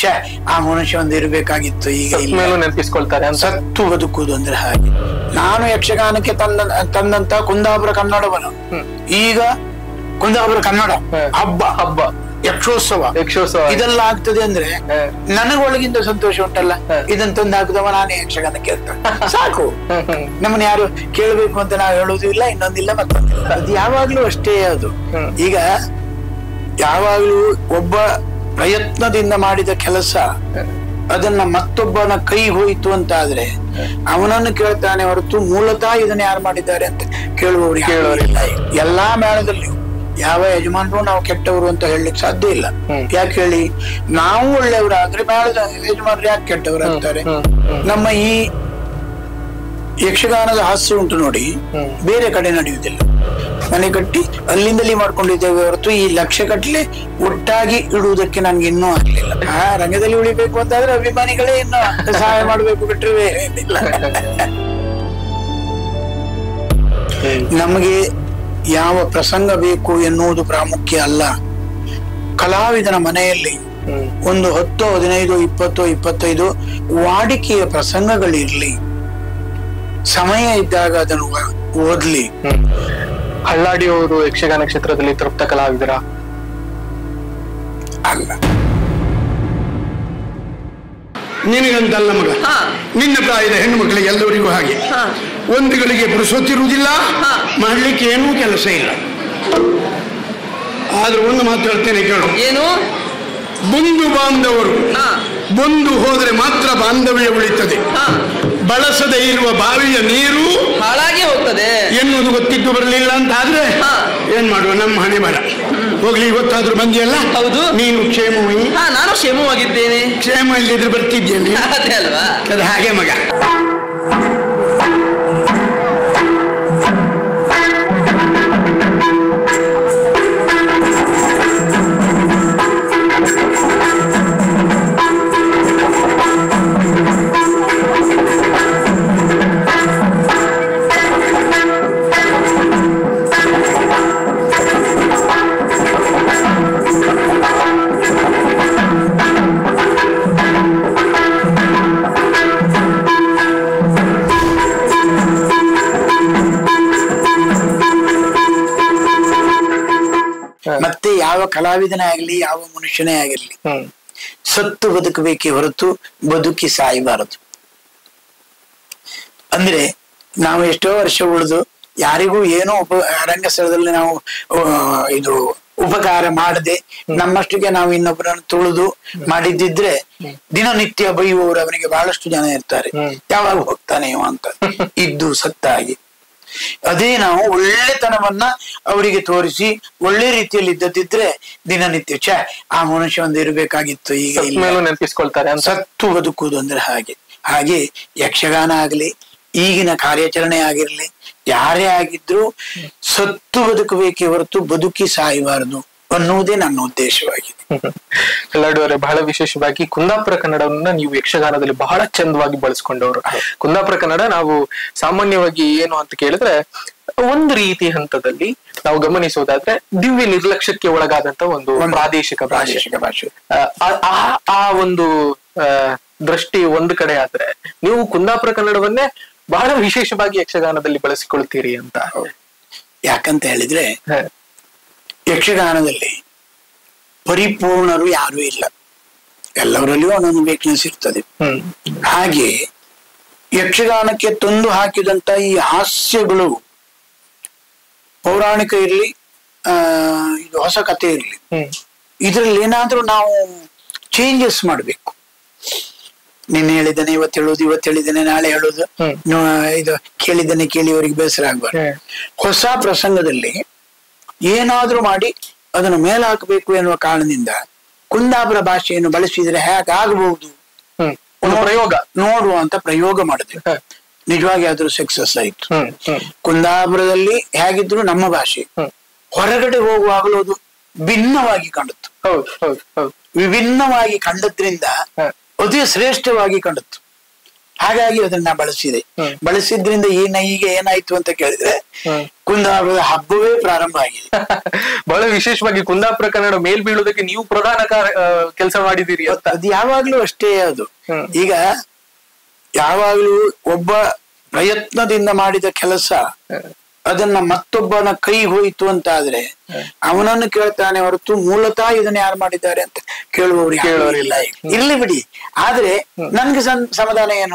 ಛೇ ಆ ಮನುಷ್ಯ ಒಂದು ಇರಬೇಕಾಗಿತ್ತು ಈಗ ಇಲ್ಲ ಮೇಲೂ ನೆನಪಿಸ್ಕೊಳ್ತಾರೆ ಅಂತ ಸತ್ತು ಬದುಕುವುದು ಅಂದ್ರೆ ಹಾಗೆ ನಾನು ಯಕ್ಷಗಾನಕ್ಕೆ ತಂದ ತಂದಂತ ಕುಂದಾಪುರ ಕನ್ನಡವನು ಹ್ಮ್. ಈಗ ಕುಂದಾಪುರ ಕನ್ನಡ ಹ. ಹಬ್ಬ ಹಬ್ಬ ಯಕ್ಷೋತ್ಸವ ಯಕ್ಷೋತ್ಸವ ಇದೆಲ್ಲ ಆಗ್ತದೆ ಅಂದ್ರೆ ಹ. ನನಗೊಳಗಿಂದ ಸಂತೋಷ ಉಂಟಲ್ಲ ಹ. ಇದನ್ನ ತಂದು ಹಾಕಿದವ ನಾನೇ ಯಕ್ಷಗಾನಕ್ಕೆ ಅಂತ ಸಾಕು ಹ್ಮ್, ಹ್ಮ್. ನಮ್ಮನ್ನ ಯಾರು ಕೇಳಬೇಕು ಅಂತ ನಾವು ಹೇಳುವುದೂ ಇಲ್ಲ ಇನ್ನೊಂದಿಲ್ಲ ಮತ್ತೊಂದಿಲ್ಲ ಅದು ಯಾವಾಗ್ಲೂ ಅಷ್ಟೇ ಅದು ಹ್ಮ್. ಈಗ ಯಾವಾಗ್ಲೂ ಒಬ್ಬ ಪ್ರಯತ್ನದಿಂದ ಮಾಡಿದ ಕೆಲಸ ಅದನ್ನ ಮತ್ತೊಬ್ಬನ ಕೈ ಹೋಯಿತು ಅಂತ ಆದ್ರೆ ಅವನನ್ನು ಕೇಳ್ತಾನೆ ಹೊರತು ಮೂಲತಃ ಇದನ್ನ ಯಾರು ಮಾಡಿದ್ದಾರೆ ಅಂತ ಕೇಳುವವರು ಯಾರೂ ಕೇಳುವವರಿಲ್ಲ. ಇಲ್ಲ ಎಲ್ಲಾ ಮೇಳದಲ್ಲಿ ಯಾವ ಯಜಮಾನರು ನಾವು ಕೆಟ್ಟವರು ಅಂತ ಹೇಳಲಿಕ್ಕೆ ಸಾಧ್ಯ ಇಲ್ಲ ಹ್ಮ್. ಯಾಕೆ ಹೇಳಿ ನಾವು ಒಳ್ಳೆಯವರಾದ್ರೆ ಮೇಳದ ಯಜಮಾನರು ಯಾಕೆ ಕೆಟ್ಟವರು ಅಂತಾರೆ ಹ್ಮ್, ಹ್ಮ್. ನಮ್ಮ ಈ ಯಕ್ಷಗಾನದ ಹಾಸ್ಯ ಉಂಟು ನೋಡಿ ಹ್ಮ್. ಬೇರೆ ಕಡೆ ನಡೆಯುವುದಿಲ್ಲ ಮನೆ ಕಟ್ಟಿ ಅಲ್ಲಿಂದಲೇ ಮಾಡ್ಕೊಂಡಿದ್ದೇವೆ ಹೊರತು ಈ ಲಕ್ಷ ಕಟ್ಲೆ ಒಟ್ಟಾಗಿ ಇಡುವುದಕ್ಕೆ ನನ್ಗೆ ಇನ್ನೂ ಆಗ್ಲಿಲ್ಲ ಆ ರಂಗದಲ್ಲಿ ಉಳಿಬೇಕು ಅಂತಾದ್ರೆ ಅಭಿಮಾನಿಗಳೇ ಇನ್ನು ಸಹಾಯ ಮಾಡಬೇಕು ಬಿಟ್ರೆ ಬೇರೆ ಏನಿಲ್ಲ. ನಮಗೆ ಯಾವ ಪ್ರಸಂಗ ಬೇಕು ಎನ್ನುವುದು ಪ್ರಾಮುಖ್ಯ ಅಲ್ಲ ಕಲಾವಿದನ ಮನೆಯಲ್ಲಿ ಹ್ಮ್. ಒಂದು ಹತ್ತು ಹದಿನೈದು ಇಪ್ಪತ್ತು ಇಪ್ಪತ್ತೈದು ವಾಡಿಕೆಯ ಪ್ರಸಂಗಗಳಿರ್ಲಿ ಸಮಯ ಇದ್ದಾಗ ಅದನ್ನು ವ- ಓದ್ಲಿ ಹ್ಮ್. ಹಳ್ಳಾಡಿ ಅವರು ಯಕ್ಷಗಾನ ಕ್ಷೇತ್ರದಲ್ಲಿ ತೃಪ್ತ ಕಲಾವಿದರ ಅಲ್ಲ ನಿನಗಂತಲ್ಲ ಮಗ ಹಾ. ನಿನ್ನ ಪ್ರಾಯದ ಹೆಣ್ಣು ಮಕ್ಕಳಿಗೆ ಎಲ್ಲರಿಗೂ ಹಾಗೆ ಹಾ. ಒಂದುಗಳಿಗೆ ಪುರುಸೊತ್ತಿರುವುದಿಲ್ಲ ಹಾ. ಮಾಡ್ಲಿಕ್ಕೆ ಏನೂ ಕೆಲಸ ಇಲ್ಲ ಆದ್ರೆ ಒಂದು ಮಾತು ಹೇಳ್ತೇನೆ ಕೇಳು ಏನು ಬಂಧು ಬಾಂಧವರು ಹಾ ಬಂದು ಹೋದರೆ ಮಾತ್ರ ಬಾಂಧವ್ಯ ಉಳಿತದೆ ಹಾ ಬಳಸದೇ ಇರುವ ಬಾವಿಯ ನೀರು ಹಾಳಾಗಿ ಹೋಗ್ತದೆ ಎನ್ನುವುದು ಗೊತ್ತಿದ್ದು ಬರಲಿಲ್ಲ ಅಂತ ಆದ್ರೆ ಹಾ. ಏನ್ ಮಾಡುವ ನಮ್ಮ ಹಣೆ ಬರ ಹೋಗ್ಲಿ ಇವತ್ತಾದ್ರೂ ಬಂದಿಯಲ್ಲ ಹೌದು. ನೀನು ಕ್ಷೇಮವಿ ಹಾ ನಾನು ಕ್ಷೇಮವಾಗಿದ್ದೇನೆ ಕ್ಷೇಮ ಇಲ್ಲದಿದ್ರೆ ಬರ್ತಿದ್ಯಲ್ಲಿ ಅದೇ ಅಲ್ವಾ ಅದು ಹಾಗೆ ಮಗ ಮತ್ತೆ ಯಾವ ಕಲಾವಿದನೇ ಆಗಲಿ ಯಾವ ಮನುಷ್ಯನೇ ಆಗಿರ್ಲಿ ಹ್ಮ್ ಸತ್ತು ಬದುಕಬೇಕೇ ಹೊರತು ಬದುಕಿ ಸಾಯಬಾರದು ಅಂದ್ರೆ ನಾವು ಎಷ್ಟೋ ವರ್ಷ ಉಳಿದು ಯಾರಿಗೂ ಏನೋ ಉಪ ರಂಗಸ್ಥಳದಲ್ಲಿ ನಾವು ಆ, ಇದು ಉಪಕಾರ ಮಾಡದೆ ನಮ್ಮಷ್ಟಿಗೆ ನಾವು ಇನ್ನೊಬ್ಬರನ್ನು ತುಳಿದು ಮಾಡಿದ್ದಿದ್ರೆ ದಿನನಿತ್ಯ ಬೈಯುವವರು ಅವನಿಗೆ ಬಹಳಷ್ಟು ಜನ ಇರ್ತಾರೆ ಹ್ಮ್. ಯಾವಾಗ ಹೋಗ್ತಾನೆ ಇವ ಅಂತ ಇದ್ದು ಸತ್ತಾಗಿ ಅದೇ ನಾವು ಒಳ್ಳೆತನವನ್ನ ಅವರಿಗೆ ತೋರಿಸಿ ಒಳ್ಳೆ ರೀತಿಯಲ್ಲಿ ಇದ್ದದಿದ್ರೆ ದಿನನಿತ್ಯ ಛೇ ಆ ಮನುಷ್ಯ ಒಂದು ಇರಬೇಕಾಗಿತ್ತು ಈಗ ಸತ್ ಇಲ್ಲ ಮೇಲೂ ನೆನಪಿಸ್ಕೊಳ್ತಾರೆ ಅಂತ ಸತ್ತು ಬದುಕುವುದು ಅಂದ್ರೆ ಹಾಗೆ ಹಾಗೆ ಯಕ್ಷಗಾನ ಆಗಲಿ ಈಗಿನ ಕಾರ್ಯಾಚರಣೆ ಆಗಿರ್ಲಿ ಯಾರೇ ಆಗಿದ್ರು ಸತ್ತು ಬದುಕಬೇಕೇ ಹೊರತು ಬದುಕಿ ಸಾಯಬಾರದು ಅನ್ನುವುದೇ ನನ್ನ ಉದ್ದೇಶವಾಗಿದೆ ಕಲ್ಲಾಡಿ ಅವರೇ ಬಹಳ ವಿಶೇಷವಾಗಿ ಕುಂದಾಪುರ ಕನ್ನಡವನ್ನ ನೀವು ಯಕ್ಷಗಾನದಲ್ಲಿ ಬಹಳ ಚಂದವಾಗಿ ಬಳಸ್ಕೊಂಡವರು ಕುಂದಾಪುರ ಕನ್ನಡ ನಾವು ಸಾಮಾನ್ಯವಾಗಿ ಏನು ಅಂತ ಕೇಳಿದ್ರೆ ಒಂದು ರೀತಿ ಹಂತದಲ್ಲಿ ನಾವು ಗಮನಿಸೋದಾದ್ರೆ ದಿವ್ಯ ನಿರ್ಲಕ್ಷ್ಯಕ್ಕೆ ಒಳಗಾದಂತ ಒಂದು ಒಂದು ಪ್ರಾದೇಶಿಕ ಭಾಷೆ ಪ್ರಾದೇಶಿಕ ಭಾಷೆ ಆ- ಆ- ಆ ಒಂದು ಆ, ದೃಷ್ಟಿ ಒಂದು ಕಡೆ ಆದ್ರೆ ನೀವು ಕುಂದಾಪುರ ಕನ್ನಡವನ್ನೇ ಬಹಳ ವಿಶೇಷವಾಗಿ ಯಕ್ಷಗಾನದಲ್ಲಿ ಬಳಸಿಕೊಳ್ತೀರಿ ಅಂತ ಯಾಕಂತ ಹೇಳಿದ್ರೆ ಹ. ಯಕ್ಷಗಾನದಲ್ಲಿ ಪರಿಪೂರ್ಣರು ಯಾರೂ ಇಲ್ಲ ಎಲ್ಲವರಲ್ಲಿಯೂ ಒಂದೊಂದು ವೀಕ್ನೆಸ್ ಇರ್ತದೆ ಹ್ಮ್ ಹಾಗೆ ಯಕ್ಷಗಾನಕ್ಕೆ ತಂದು ಹಾಕಿದಂತ ಈ ಹಾಸ್ಯಗಳು ಪೌರಾಣಿಕ ಇರಲಿ ಆ ಇದು ಹೊಸ ಕಥೆ ಇರಲಿ ಹ್ಮ್ ಇದರಲ್ಲಿ ಏನಾದ್ರೂ ನಾವು ಚೇಂಜಸ್ ಮಾಡಬೇಕು ನಿನ್ನೆ ಹೇಳಿದ್ದೇನೆ ಇವತ್ತು ಹೇಳೋದು ಇವತ್ತು ಹೇಳಿದ್ದೇನೆ ನಾಳೆ ಹೇಳೋದು ಹ್ಮ್. ನೋ- ಇದು ಕೇಳಿದ್ದೇನೆ ಕೇಳಿ ಅವರಿಗೆ ಬೇಸರ ಆಗ್ಬಾರ್ದು ಹ್ಮ್. ಹೊಸ ಪ್ರಸಂಗದಲ್ಲಿ ಏನಾದ್ರೂ ಮಾಡಿ ಅದನ್ನು ಮೇಲ್ ಹಾಕಬೇಕು ಎನ್ನುವ ಕಾರಣದಿಂದ ಕುಂದಾಪುರ ಭಾಷೆಯನ್ನು ಬಳಸಿದರೆ ಹೇಗಾಗಬಹುದು ಹ್ಮ್ ಒಂದು ಪ್ರಯೋಗ ನೋಡುವ ಅಂತ ಪ್ರಯೋಗ ಮಾಡಿದೆ ಹ. ನಿಜವಾಗಿ ಆದ್ರೂ ಸಕ್ಸಸ್ ಆಯ್ತು ಹ್ಮ್ ಹ್ಮ್ ಕುಂದಾಪುರದಲ್ಲಿ ಹೇಗಿದ್ರು ನಮ್ಮ ಭಾಷೆ ಹ್ಮ್. ಹೊರಗಡೆ ಹೋಗುವಾಗಲೂ ಅದು ಭಿನ್ನವಾಗಿ ಕಾಣುತ್ತು ಹೌದು ಹೌದು ಹೌದು ವಿಭಿನ್ನವಾಗಿ ಕಂಡದ್ರಿಂದ ಹ. ಅದೇ ಶ್ರೇಷ್ಠವಾಗಿ ಕಂಡಿತು ಹಾಗಾಗಿ ಅದನ್ನ ಬಳಸಿದೆ ಹ್ಮ್. ಬಳಸಿದ್ರಿಂದ ಏನ ಈಗ ಏನಾಯ್ತು ಅಂತ ಕೇಳಿದ್ರೆ ಹ್ಮ್. ಕುಂದಾಪುರದ ಹಬ್ಬವೇ ಪ್ರಾರಂಭ ಆಗಿದೆ ಬಹಳ ವಿಶೇಷವಾಗಿ ಕುಂದಾಪುರ ಕನ್ನಡ ಮೇಲ್ ಬೀಳುವುದಕ್ಕೆ ನೀವು ಪ್ರಧಾನ ಕೆಲಸ ಮಾಡಿದ್ದೀರಿ ಅಂತ ಅದು ಯಾವಾಗ್ಲೂ ಅಷ್ಟೇ ಅದು ಹ್ಮ್. ಈಗ ಯಾವಾಗ್ಲೂ ಒಬ್ಬ ಪ್ರಯತ್ನದಿಂದ ಮಾಡಿದ ಕೆಲಸ ಅದನ್ನ ಮತ್ತೊಬ್ಬನ ಕೈ ಹೋಯಿತು ಅಂತ ಆದ್ರೆ ಅವನನ್ನು ಕೇಳ್ತಾನೆ ಹೊರತು ಮೂಲತಃ ಇದನ್ನ ಯಾರು ಮಾಡಿದ್ದಾರೆ ಅಂತ ಕೇಳುವವರು ಯಾರೂ ಕೇಳುವವರಿಲ್ಲ. ಇಲ್ಲ ಇರ್ಲಿ ಬಿಡಿ ಆದ್ರೆ ನನ್ಗೆ ಸಂ- ಸಮಾಧಾನ ಏನು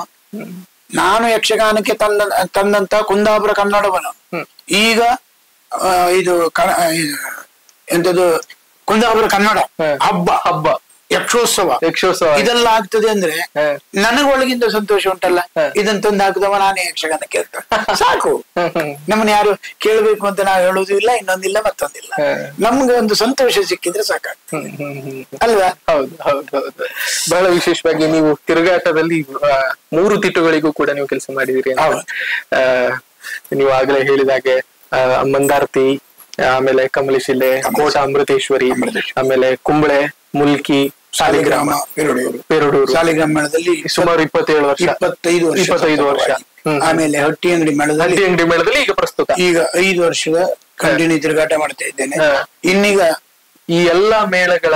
ನಾನು ಯಕ್ಷಗಾನಕ್ಕೆ ತಂದ ತಂದಂತ ಕುಂದಾಪುರ ಕನ್ನಡವನು ಈಗ ಆ, ಇದು ಕ- ಆ, ಇದು ಎಂತದು ಕುಂದಾಪುರ ಕನ್ನಡ ಹ. ಹಬ್ಬ ಹಬ್ಬ ಯಕ್ಷೋತ್ಸವ ಯಕ್ಷೋತ್ಸವ ಇದೆಲ್ಲ ಆಗ್ತದೆ ಅಂದ್ರೆ ಹ. ನನಗೊಳಗಿಂದ ಸಂತೋಷ ಉಂಟಲ್ಲ ಹ. ಇದನ್ನ ತಂದು ಹಾಕಿದವ ನಾನೇ ಯಕ್ಷಗಾನ ಕೇಳ್ತೇನೆ ಸಾಕು ಹ್ಮ್, ಹ್ಮ್. ನಮ್ಮನ್ನ ಯಾರು ಕೇಳಬೇಕು ಅಂತ ನಾವು ಹೇಳುದು ಇಲ್ಲ ಇನ್ನೊಂದಿಲ್ಲ ಮತ್ತೊಂದಿಲ್ಲ ಹ. ನಮ್ಗೆ ಒಂದು ಸಂತೋಷ ಸಿಕ್ಕಿದ್ರೆ ಸಾಕಾಗ ಹ್ಮ್, ಹ್ಮ್, ಹ್ಮ್. ಅಲ್ವಾ ಹೌದು ಹೌದು ಹೌದು ಬಹಳ ವಿಶೇಷವಾಗಿ ನೀವು ತಿರುಗಾಟದಲ್ಲಿ ಆ, ಮೂರು ತಿಟ್ಟುಗಳಿಗೂ ಕೂಡ ನೀವು ಕೆಲಸ ಮಾಡಿದಿರಿ ಅಂತ ಹೌದು. ಆ, ನೀವು ಆಗಲೇ ಹೇಳಿದಾಗೆ ಆ, ಮಂದಾರ್ತಿ ಆಮೇಲೆ ಕಮಲಿಶಿಲೆ ಕೋಟ ಅಮೃತೇಶ್ವರಿ ಅಮೃತೇಶ್ವರಿ. ಆಮೇಲೆ ಕುಂಬಳೆ ಮುಲ್ಕಿ ಸಾಲಿಗ್ರಾಮ ಪೆರಡೂರು ಪೆರಡೂರು ಸಾಲಿಗ್ರಾಮ ಮೇಳದಲ್ಲಿ ಸುಮಾರು ಇಪ್ಪತ್ತೇಳು ವರ್ಷ ಇಪ್ಪತ್ತೈದು ವರ್ಷ ಇಪ್ಪತ್ತೈದು ವರ್ಷ ಹ್ಮ್. ಆಮೇಲೆ ಹಟ್ಟಿ ಅಂಗಡಿ ಮೇಳದಲ್ಲಿ ಹಟ್ಟಿ ಅಂಗಡಿ ಮೇಳದಲ್ಲಿ ಈಗ ಪ್ರಸ್ತುತ ಈಗ ಐದು ವರ್ಷದ ಕಂಟಿನ್ಯೂ ತಿರುಗಾಟ ಮಾಡ್ತಾ ಇದ್ದೇನೆ ಹ. ಇನ್ನೀಗ ಈ ಎಲ್ಲಾ ಮೇಳಗಳ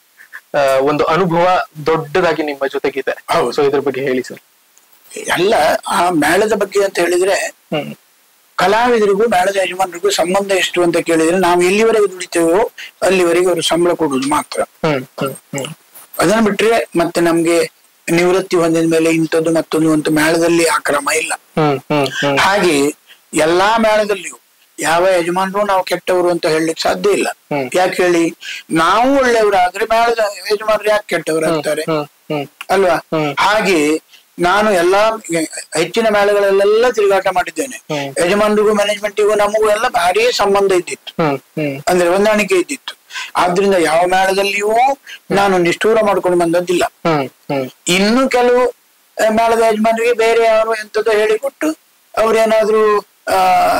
ಆ, ಒಂದು ಅನುಭವ ದೊಡ್ಡದಾಗಿ ನಿಮ್ಮ ಜೊತೆಗಿದೆ ಹೌದು. ಸೊ ಇದ್ರ ಬಗ್ಗೆ ಹೇಳಿ ಸರ್ ಎಲ್ಲ ಆ ಮೇಳದ ಬಗ್ಗೆ ಅಂತ ಹೇಳಿದ್ರೆ ಹ್ಮ್ ಕಲಾವಿದರಿಗೂ ಮೇಳದ ಯಜಮಾನರಿಗೂ ಸಂಬಂಧ ಎಷ್ಟು ಅಂತ ಕೇಳಿದ್ರೆ ನಾವು ಎಲ್ಲಿವರೆಗೆ ದುಡಿತೇವೋ ಅಲ್ಲಿವರೆಗೆ ಅವರು ಸಂಬಳ ಕೊಡುವುದು ಮಾತ್ರ ಹ್ಮ್ ಹ್ಮ್ ಹ್ಮ್ ಅದನ್ನ ಬಿಟ್ರೆ ಮತ್ತೆ ನಮ್ಗೆ ನಿವೃತ್ತಿ ಹೊಂದಿದ ಮೇಲೆ ಇಂಥದ್ದು ಮತ್ತೊಂದು ಅಂತ ಮೇಳದಲ್ಲಿ ಆ ಕ್ರಮ ಇಲ್ಲ ಹ್ಮ್ ಹ್ಮ್ ಹ್ಮ್ ಹಾಗೆ ಎಲ್ಲಾ ಮೇಳದಲ್ಲಿಯೂ ಯಾವ ಯಜಮಾನರು ನಾವು ಕೆಟ್ಟವರು ಅಂತ ಹೇಳಲಿಕ್ಕೆ ಸಾಧ್ಯ ಇಲ್ಲ ಹ್ಮ್. ಯಾಕೆ ಹೇಳಿ ನಾವು ಒಳ್ಳೆಯವರಾದ್ರೆ ಮೇಳದ ಯಜಮಾನರು ಯಾಕೆ ಕೆಟ್ಟವರು ಅಂತಾರೆ ಹ್ಮ್ ಹ್ಮ್ ಅಲ್ವಾ ಹ್ಮ್. ಹಾಗೆ ನಾನು ಎಲ್ಲಾ ಹೆಚ್ಚಿನ ಮೇಳಗಳಲ್ಲೆಲ್ಲ ತಿರುಗಾಟ ಮಾಡಿದ್ದೇನೆ ಹ್ಮ್. ಯಜಮಾನರಿಗೂ ಮ್ಯಾನೇಜ್ಮೆಂಟಿಗೂ ನಮಗೂ ಎಲ್ಲ ಭಾರಿ ಸಂಬಂಧ ಇದ್ದಿತ್ತು ಹ್ಮ್ ಹ್ಮ್ ಅಂದ್ರೆ ಹೊಂದಾಣಿಕೆ ಇದ್ದಿತ್ತು ಆದ್ರಿಂದ ಯಾವ ಮೇಳದಲ್ಲಿಯೂ ನಾನು ನಿಷ್ಠೂರ ಮಾಡ್ಕೊಂಡು ಬಂದದ್ದಿಲ್ಲ ಹ್ಮ್ ಹ್ಮ್ ಇನ್ನು ಕೆಲವು ಆ, ಮೇಳದ ಯಜಮಾನರಿಗೆ ಬೇರೆ ಯಾರು ಎಂತದೋ ಹೇಳಿಕೊಟ್ಟು ಅವ್ರೇನಾದ್ರೂ ಆ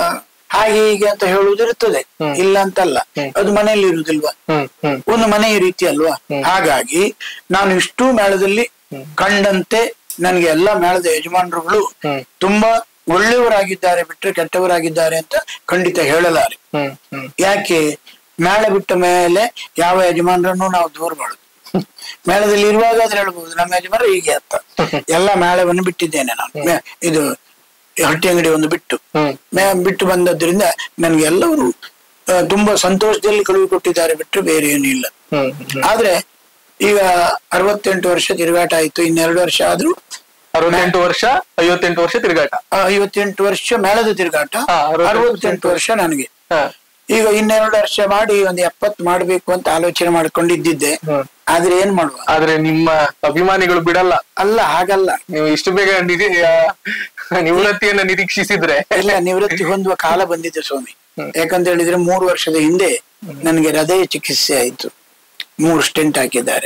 ಹಾಗೆ ಹೀಗೆ ಅಂತ ಹೇಳುವುದು ಇರ್ತದೆ ಹ್ಮ್. ಇಲ್ಲ ಅಂತಲ್ಲ ಹ್ಮ್. ಅದು ಮನೆಯಲ್ಲಿ ಇರುವುದಿಲ್ವಾ ಹ್ಮ್ ಹ್ಮ್ ಒಂದು ಮನೆಯ ರೀತಿ ಅಲ್ವಾ ಹಾಗಾಗಿ ನಾನು ಇಷ್ಟು ಮೇಳದಲ್ಲಿ ಕಂಡಂತೆ ನನಗೆ ಎಲ್ಲ ಮೇಳದ ಯಜಮಾನರುಗಳು ಹ್ಮ್. ತುಂಬಾ ಒಳ್ಳೆಯವರಾಗಿದ್ದಾರೆ ಬಿಟ್ಟರೆ ಕೆಟ್ಟವರಾಗಿದ್ದಾರೆ ಅಂತ ಖಂಡಿತ ಹೇಳಲಾರೆ ಹ್ಮ್ ಹ್ಮ್ ಯಾಕೆ ಮೇಳ ಬಿಟ್ಟ ಮೇಲೆ ಯಾವ ಯಜಮಾನರನ್ನು ನಾವು ದೂರಬಾರದು ಮೇಳದಲ್ಲಿ ಇರುವಾಗ ಆದ್ರೆ ಹೇಳ್ಬಹುದು ನಮ್ಮ ಯಜಮಾನ ಹೀಗೆ ಅಂತ ಎಲ್ಲ ಮೇಳವನ್ನು ಬಿಟ್ಟಿದ್ದೇನೆ ನಾನು ಮೇ- ಇದು ಹಟ್ಟಿ ಅಂಗಡಿ ಒಂದು ಬಿಟ್ಟು ಹ್ಮ್ ಮೇ- ಬಿಟ್ಟು ಬಂದದ್ರಿಂದ ನನಗೆ ಎಲ್ಲವರು ಆ, ತುಂಬಾ ಸಂತೋಷದಲ್ಲಿ ಕಳುವಿ ಕೊಟ್ಟಿದ್ದಾರೆ ಬಿಟ್ಟರೆ ಬೇರೆ ಏನೂ ಇಲ್ಲ ಹ್ಮ್ ಹ್ಮ್ ಆದ್ರೆ ಈಗ ಅರವತ್ತೆಂಟು ವರ್ಷ ತಿರುಗಾಟ ಆಯ್ತು ಇನ್ನೆರಡು ವರ್ಷ ಆದ್ರೂ ಅರವತ್ತೆಂಟು ವರ್ಷ ಐವತ್ತೆಂಟು ವರ್ಷ ತಿರುಗಾಟ ಆ, ಐವತ್ತೆಂಟು ವರ್ಷ ಮೇಳದ ತಿರುಗಾಟ ಹಾ, ಅರವತ್ತೆಂಟು ಅರವತ್ತೆಂಟು ವರ್ಷ ನನಗೆ ಹಾ ಈಗ ಇನ್ನೆರಡು ವರ್ಷ ಮಾಡಿ ಒಂದು ಎಪ್ಪತ್ತು ಮಾಡ್ಬೇಕು ಅಂತ ಆಲೋಚನೆ ಮಾಡ್ಕೊಂಡಿದ್ದಿದ್ದೆ ಹ್ಮ್. ಆದ್ರೆ ಏನ್ ಮಾಡುವ ಆದ್ರೆ ನಿಮ್ಮ ಅಭಿಮಾನಿಗಳು ಬಿಡಲ್ಲ ಅಲ್ಲ ಹಾಗಲ್ಲ ನೀವು ಇಷ್ಟು ಬೇಗ ನಿರಿ ಆ, ನಿವೃತ್ತಿಯನ್ನ ನಿರೀಕ್ಷಿಸಿದ್ರೆ ಇಲ್ಲ ನಿವೃತ್ತಿ ಹೊಂದುವ ಕಾಲ ಬಂದಿದೆ ಸ್ವಾಮಿ ಯಾಕಂತ ಹೇಳಿದ್ರೆ ಮೂರು ವರ್ಷದ ಹಿಂದೆ ನನಗೆ ಹೃದಯ ಚಿಕಿತ್ಸೆ ಆಯ್ತು ಮೂರು ಸ್ಟೆಂಟ್ ಹಾಕಿದ್ದಾರೆ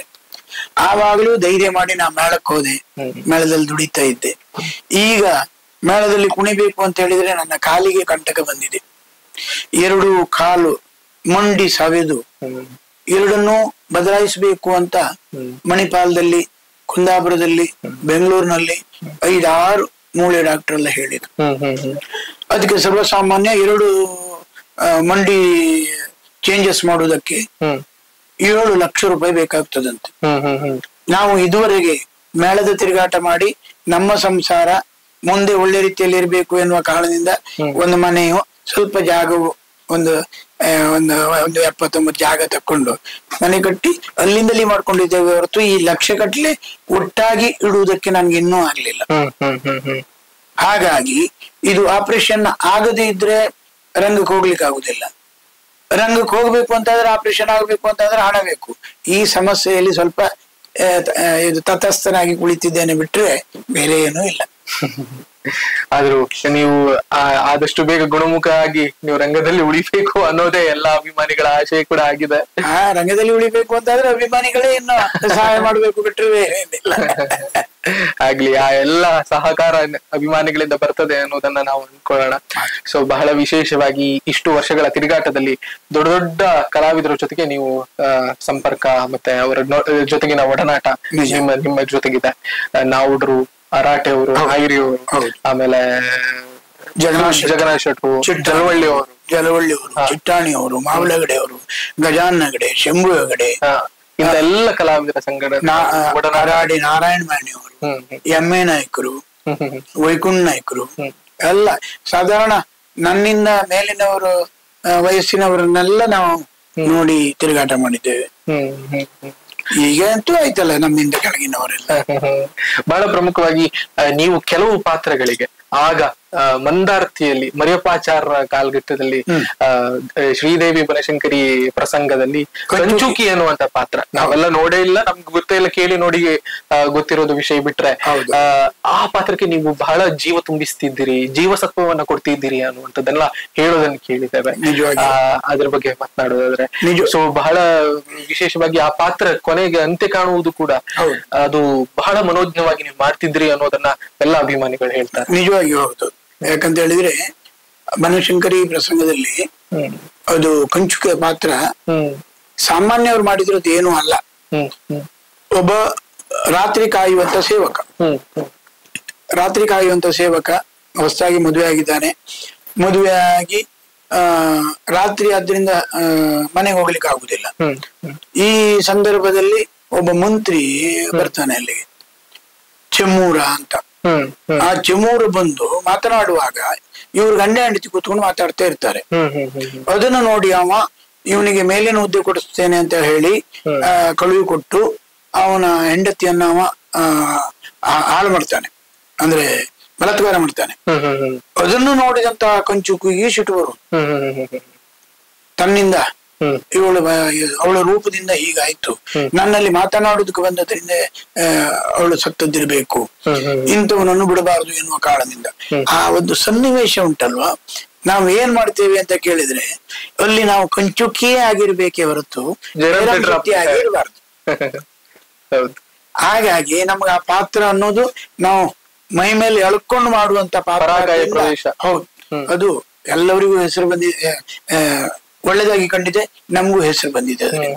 ಆವಾಗಲೂ ಧೈರ್ಯ ಮಾಡಿ ನಾ ಮೇಳಕ್ಕೆ ಹೋದೆ ಮೇಳದಲ್ಲಿ ದುಡಿತಾ ಇದ್ದೆ ಈಗ ಮೇಳದಲ್ಲಿ ಕುಣಿಬೇಕು ಅಂತ ಹೇಳಿದ್ರೆ ನನ್ನ ಕಾಲಿಗೆ ಕಂಟಕ ಬಂದಿದೆ ಎರಡು ಕಾಲು ಮಂಡಿ ಸವೆದು ಹ್ಮ್ ಎರಡನ್ನೂ ಬದಲಾಯಿಸಬೇಕು ಅಂತ ಮಣಿಪಾಲದಲ್ಲಿ ಕುಂದಾಪುರದಲ್ಲಿ ಬೆಂಗಳೂರಿನಲ್ಲಿ ಐದಾರು ಮೂಳೆ ಡಾಕ್ಟರ್ ಎಲ್ಲ ಹೇಳಿದ್ರು ಹ್ಮ್ ಹ್ಮ್ ಹ್ಮ್ ಅದಕ್ಕೆ ಸರ್ವಸಾಮಾನ್ಯ ಎರಡು ಆ, ಮಂಡಿ ಚೇಂಜಸ್ ಮಾಡುವುದಕ್ಕೆ ಹ್ಮ್ ಏಳು ಲಕ್ಷ ರೂಪಾಯಿ ಬೇಕಾಗ್ತದಂತೆ ಹ್ಮ್ ಹ್ಮ್ ಹ್ಮ್ ನಾವು ಇದುವರೆಗೆ ಮೇಳದ ತಿರುಗಾಟ ಮಾಡಿ ನಮ್ಮ ಸಂಸಾರ ಮುಂದೆ ಒಳ್ಳೆ ರೀತಿಯಲ್ಲಿ ಇರಬೇಕು ಎನ್ನುವ ಕಾರಣದಿಂದ ಒಂದು ಮನೆಯು ಸ್ವಲ್ಪ ಜಾಗವು ಒಂದು ಆ, ಒಂದು ಒಂದು ಎಪ್ಪತ್ತೊಂಬತ್ತು ಜಾಗ ತಕೊಂಡು ಮನೆ ಕಟ್ಟಿ ಅಲ್ಲಿಂದಲೇ ಮಾಡ್ಕೊಂಡಿದ್ದೇವೆ ಹೊರತು ಈ ಲಕ್ಷ ಕಟ್ಲೆ ಒಟ್ಟಾಗಿ ಇಡುವುದಕ್ಕೆ ನನ್ಗೆ ಇನ್ನೂ ಆಗ್ಲಿಲ್ಲ ಹ್ಮ್ ಹ್ಮ್ ಹ್ಮ್ ಹ್ಮ್ ಹಾಗಾಗಿ ಇದು ಆಪರೇಷನ್ ಆಗದೇ ಇದ್ರೆ ರಂಗಕ್ಕೆ ಹೋಗ್ಲಿಕ್ಕೆ ಆಗುದಿಲ್ಲ ರಂಗಕ್ಕೆ ಹೋಗ್ಬೇಕು ಅಂತಾದ್ರೆ ಆಪರೇಷನ್ ಆಗ್ಬೇಕು ಅಂತಾದ್ರೆ ಹಣ ಬೇಕು ಈ ಸಮಸ್ಯೆಯಲ್ಲಿ ಸ್ವಲ್ಪ ಆ, ತ- ಆ, ಇದು ತಟಸ್ಥನಾಗಿ ಕುಳಿತಿದ್ದೇನೆ ಬಿಟ್ರೆ ಬೇರೆ ಏನೂ ಇಲ್ಲ ಆದ್ರೂ ನೀವು ಆ- ಆದಷ್ಟು ಬೇಗ ಗುಣಮುಖ ಆಗಿ ನೀವು ರಂಗದಲ್ಲಿ ಉಳಿಬೇಕು ಅನ್ನೋದೇ ಎಲ್ಲಾ ಅಭಿಮಾನಿಗಳ ಆಶಯ ಕೂಡ ಆಗಿದೆ ಆ ರಂಗದಲ್ಲಿ ಉಳಿಬೇಕು ಅಂತಾದ್ರೆ ಅಭಿಮಾನಿಗಳೇ ಇನ್ನು ಸಹಾಯ ಮಾಡ್ಬೇಕು ಬಿಟ್ರೆ ಬೇರೆ ಏನಿಲ್ಲ ಆಗ್ಲಿ ಆ ಎಲ್ಲ ಸಹಕಾರ ಅಭಿಮಾನಿಗಳಿಂದ ಬರ್ತದೆ ಅನ್ನೋದನ್ನ ನಾವು ಅನ್ಕೊಳ್ಳೋಣ ಸೊ ಬಹಳ ವಿಶೇಷವಾಗಿ ಇಷ್ಟು ವರ್ಷಗಳ ತಿರುಗಾಟದಲ್ಲಿ ದೊಡ್ಡ ದೊಡ್ಡ ಕಲಾವಿದರ ಜೊತೆಗೆ ನೀವು ಆ, ಸಂಪರ್ಕ ಮತ್ತೆ ಅವರ ನೊ- ಜೊತೆಗಿನ ಒಡನಾಟ ನಿಜ. ನಿಮ್ಮ ನಿಮ್ಮ ಜೊತೆಗಿದೆ ಆ, ನಾವುಡ್ರು ಅರಾಟೆ ಅವರು ಐರಿ ಅವರು ಹೌದು. ಆಮೇಲೆ ಜಗನ್ನಾಥ್ ಶೆಟ್ರು. ಜಗನ್ನಾಥ್ ಶೆಟ್ರು ಚಿಟ್ಟಾಣಿ ಜಲವಳ್ಳಿ ಅವರು ಜಲವಳ್ಳಿ ಅವರು ಚಿಟ್ಟಾಣಿ ಅವರು ಮಾವಳಗಡೆ ಅವರು ಗಜಾನ್ ಹೆಗಡೆ ಶಂಭು ಹೆಗಡೆ ಇಂತೆಲ್ಲ ಕಲಾವಿದರ ಸಂಘಟ ನಾ- ಒಡನಾಟ ಅರಾಡಿ ನಾರಾಯಣ ಮಾಣಿ ಅವರು ಹ್ಮ್ ಹ್ಮ್ ಎಂ ಎ ನಾಯಕರು ಹ್ಮ್ ಹ್ಮ್ ಹ್ಮ್ ವೈಕುಂಠ ನಾಯಕರು ಎಲ್ಲ ಸಾಧಾರಣ ನನ್ನಿಂದ ಮೇಲಿನವರು ಆ, ವಯಸ್ಸಿನವರನ್ನೆಲ್ಲ ನಾವು ನೋಡಿ ತಿರುಗಾಟ ಮಾಡಿದ್ದೇವೆ ಹ್ಮ್ ಹ್ಮ್ ಹ್ಮ್ ಈಗ ಅಂತೂ ಆಯ್ತಲ್ಲ ನಮ್ಮಿಂದ ಕೆಳಗಿನವರೆಲ್ಲ ಬಹಳ ಪ್ರಮುಖವಾಗಿ ಆ, ನೀವು ಕೆಲವು ಪಾತ್ರಗಳಿಗೆ ಆಗ ಆ, ಮಂದಾರ್ತಿಯಲ್ಲಿ ಮರಿಯಪ್ಪಾಚಾರ್ಯ ಕಾಲಘಟ್ಟದಲ್ಲಿ ಆ, ಶ್ರೀದೇವಿ ಬನಶಂಕರಿ ಪ್ರಸಂಗದಲ್ಲಿ ಕಂಚುಕಿ ಅನ್ನುವಂತ ಪಾತ್ರ ನಾವೆಲ್ಲ ನೋಡೇ ಇಲ್ಲ ನಮ್ಗೆ ಗೊತ್ತೇ ಇಲ್ಲ ಕೇಳಿ ನೋಡಿ ಆ, ಗೊತ್ತಿರೋದು ವಿಷಯ ಬಿಟ್ರೆ ಹೌದು. ಆ, ಆ ಪಾತ್ರಕ್ಕೆ ನೀವು ಬಹಳ ಜೀವ ತುಂಬಿಸ್ತಿದ್ದೀರಿ ಜೀವಸತ್ವವನ್ನ ಕೊಡ್ತಿದ್ದೀರಿ ಅನ್ನುವಂಥದ್ದೆಲ್ಲ ಹೇಳೋದನ್ನ ಕೇಳಿದ್ದೇವೆ ನಿಜವಾಗಿ. ಆ, ಅದ್ರ ಬಗ್ಗೆ ಮಾತನಾಡೋದಾದ್ರೆ ನಿಜ. ಸೊ ಬಹಳ ವಿಶೇಷವಾಗಿ ಆ ಪಾತ್ರ ಕೊನೆಗೆ ಅಂತ್ಯ ಕಾಣುವುದು ಕೂಡ ಹೌದು. ಅದು ಬಹಳ ಮನೋಜ್ಞವಾಗಿ ನೀವು ಮಾಡ್ತಿದ್ರಿ ಅನ್ನೋದನ್ನ ಎಲ್ಲ ಅಭಿಮಾನಿಗಳು ಹೇಳ್ತಾರೆ ನಿಜವಾಗಿಯೂ ಹೌದು ಯಾಕಂತ ಹೇಳಿದ್ರೆ ಬನಶಂಕರಿ ಪ್ರಸಂಗದಲ್ಲಿ ಹ್ಮ್ ಅದು ಕಂಚುಕೆ ಪಾತ್ರ ಹ್ಮ್ ಸಾಮಾನ್ಯವ್ರು ಮಾಡಿದಿರೋದು ಏನೂ ಅಲ್ಲ ಹ್ಮ್ ಹ್ಮ್ ಒಬ್ಬ ರಾತ್ರಿ ಕಾಯುವಂತ ಸೇವಕ ಹ್ಮ್ ಹ್ಮ್ ರಾತ್ರಿ ಕಾಯುವಂತ ಸೇವಕ ಹೊಸದಾಗಿ ಮದುವೆ ಆಗಿದ್ದಾನೆ ಮದುವೆ ಆಗಿ ಆ ರಾತ್ರಿ ಆದ್ರಿಂದ ಆ, ಮನೆಗೆ ಹೋಗ್ಲಿಕ್ಕೆ ಆಗುದಿಲ್ಲ ಹ್ಮ್ ಹ್ಮ್ ಈ ಸಂದರ್ಭದಲ್ಲಿ ಒಬ್ಬ ಮಂತ್ರಿ ಬರ್ತಾನೆ ಅಲ್ಲಿಗೆ ಚೆಮ್ಮೂರ ಅಂತ ಹ್ಮ್ ಹ್ಮ್ ಆ ಚೆಮ್ಮೂರು ಬಂದು ಮಾತನಾಡುವಾಗ ಇವ್ರು ಗಂಡ ಹೆಂಡತಿ ಕೂತ್ಕೊಂಡು ಮಾತಾಡ್ತಾ ಇರ್ತಾರೆ ಹ್ಮ್ ಹ್ಮ್ ಹ್ಮ್ ಹ್ಮ್ ಅದನ್ನು ನೋಡಿ ಅವ ಇವನಿಗೆ ಮೇಲಿನ ಹುದ್ದೆ ಕೊಡಿಸ್ತೇನೆ ಅಂತ ಹೇಳಿ ಆ, ಕಳುವಿ ಕೊಟ್ಟು ಅವನ ಹೆಂಡತಿಯನ್ನ ಅವ ಆ, ಆ- ಹಾಳು ಮಾಡ್ತಾನೆ ಅಂದ್ರೆ ಬಲಾತ್ಕಾರ ಮಾಡ್ತಾನೆ ಹ್ಮ್ ಹ್ಮ್ ಹ್ಮ್ ಅದನ್ನು ನೋಡಿದಂತ ಕಂಚುಕು ಈ ಸಿಟ್ಟು ಬರು ಹ್ಮ್ ಹ್ಮ್ ಹ್ಮ್ ಹ್ಮ್ ತನ್ನಿಂದ ಹ್ಮ್ ಇವಳು ಅವಳ ರೂಪದಿಂದ ಹೀಗಾಯ್ತು ನನ್ನಲ್ಲಿ ಮಾತನಾಡುವುದಕ್ಕೆ ಬಂದದ್ರಿಂದ ಆ, ಅವಳು ಸತ್ತದ್ದಿರ್ಬೇಕು ಹ್ಮ್ ಹ್ಮ್ ಇಂಥವನನ್ನು ಬಿಡಬಾರದು ಎನ್ನುವ ಕಾರಣದಿಂದ ಆ ಒಂದು ಸನ್ನಿವೇಶ ಉಂಟಲ್ವಾ ನಾವು ಏನ್ ಮಾಡ್ತೇವೆ ಅಂತ ಕೇಳಿದ್ರೆ ಅಲ್ಲಿ ನಾವು ಕಂಚುಕಿಯೇ ಆಗಿರ್ಬೇಕೇ ಹೊರತು ಜಯರಾಮ್ ಜಯರಾಮ್ ಶೆಟ್ರ್ ಶೆಟ್ಟಿ ಆಗಿರ್ಬಾರ್ದು ಹೌದು ಹಾಗಾಗಿ ನಮ್ಗೆ ಆ ಪಾತ್ರ ಅನ್ನೋದು ನಾವು ಮೈ ಮೇಲೆ ಎಳ್ಕೊಂಡು ಮಾಡುವಂತ ಪಾತ್ರ ಪರಾಕಾಯ ಆದ್ದರಿಂದ- ಪ್ರವೇಶ. ಹೌದು ಅದು ಎಲ್ಲರಿಗೂ ಹೆಸರು ಬಂದಿದೆ ಆ, ಒಳ್ಳೆದಾಗಿ ಕಂಡಿದೆ ನಮಗೂ ಹೆಸರು ಬಂದಿದೆ ಅದರಿಂದ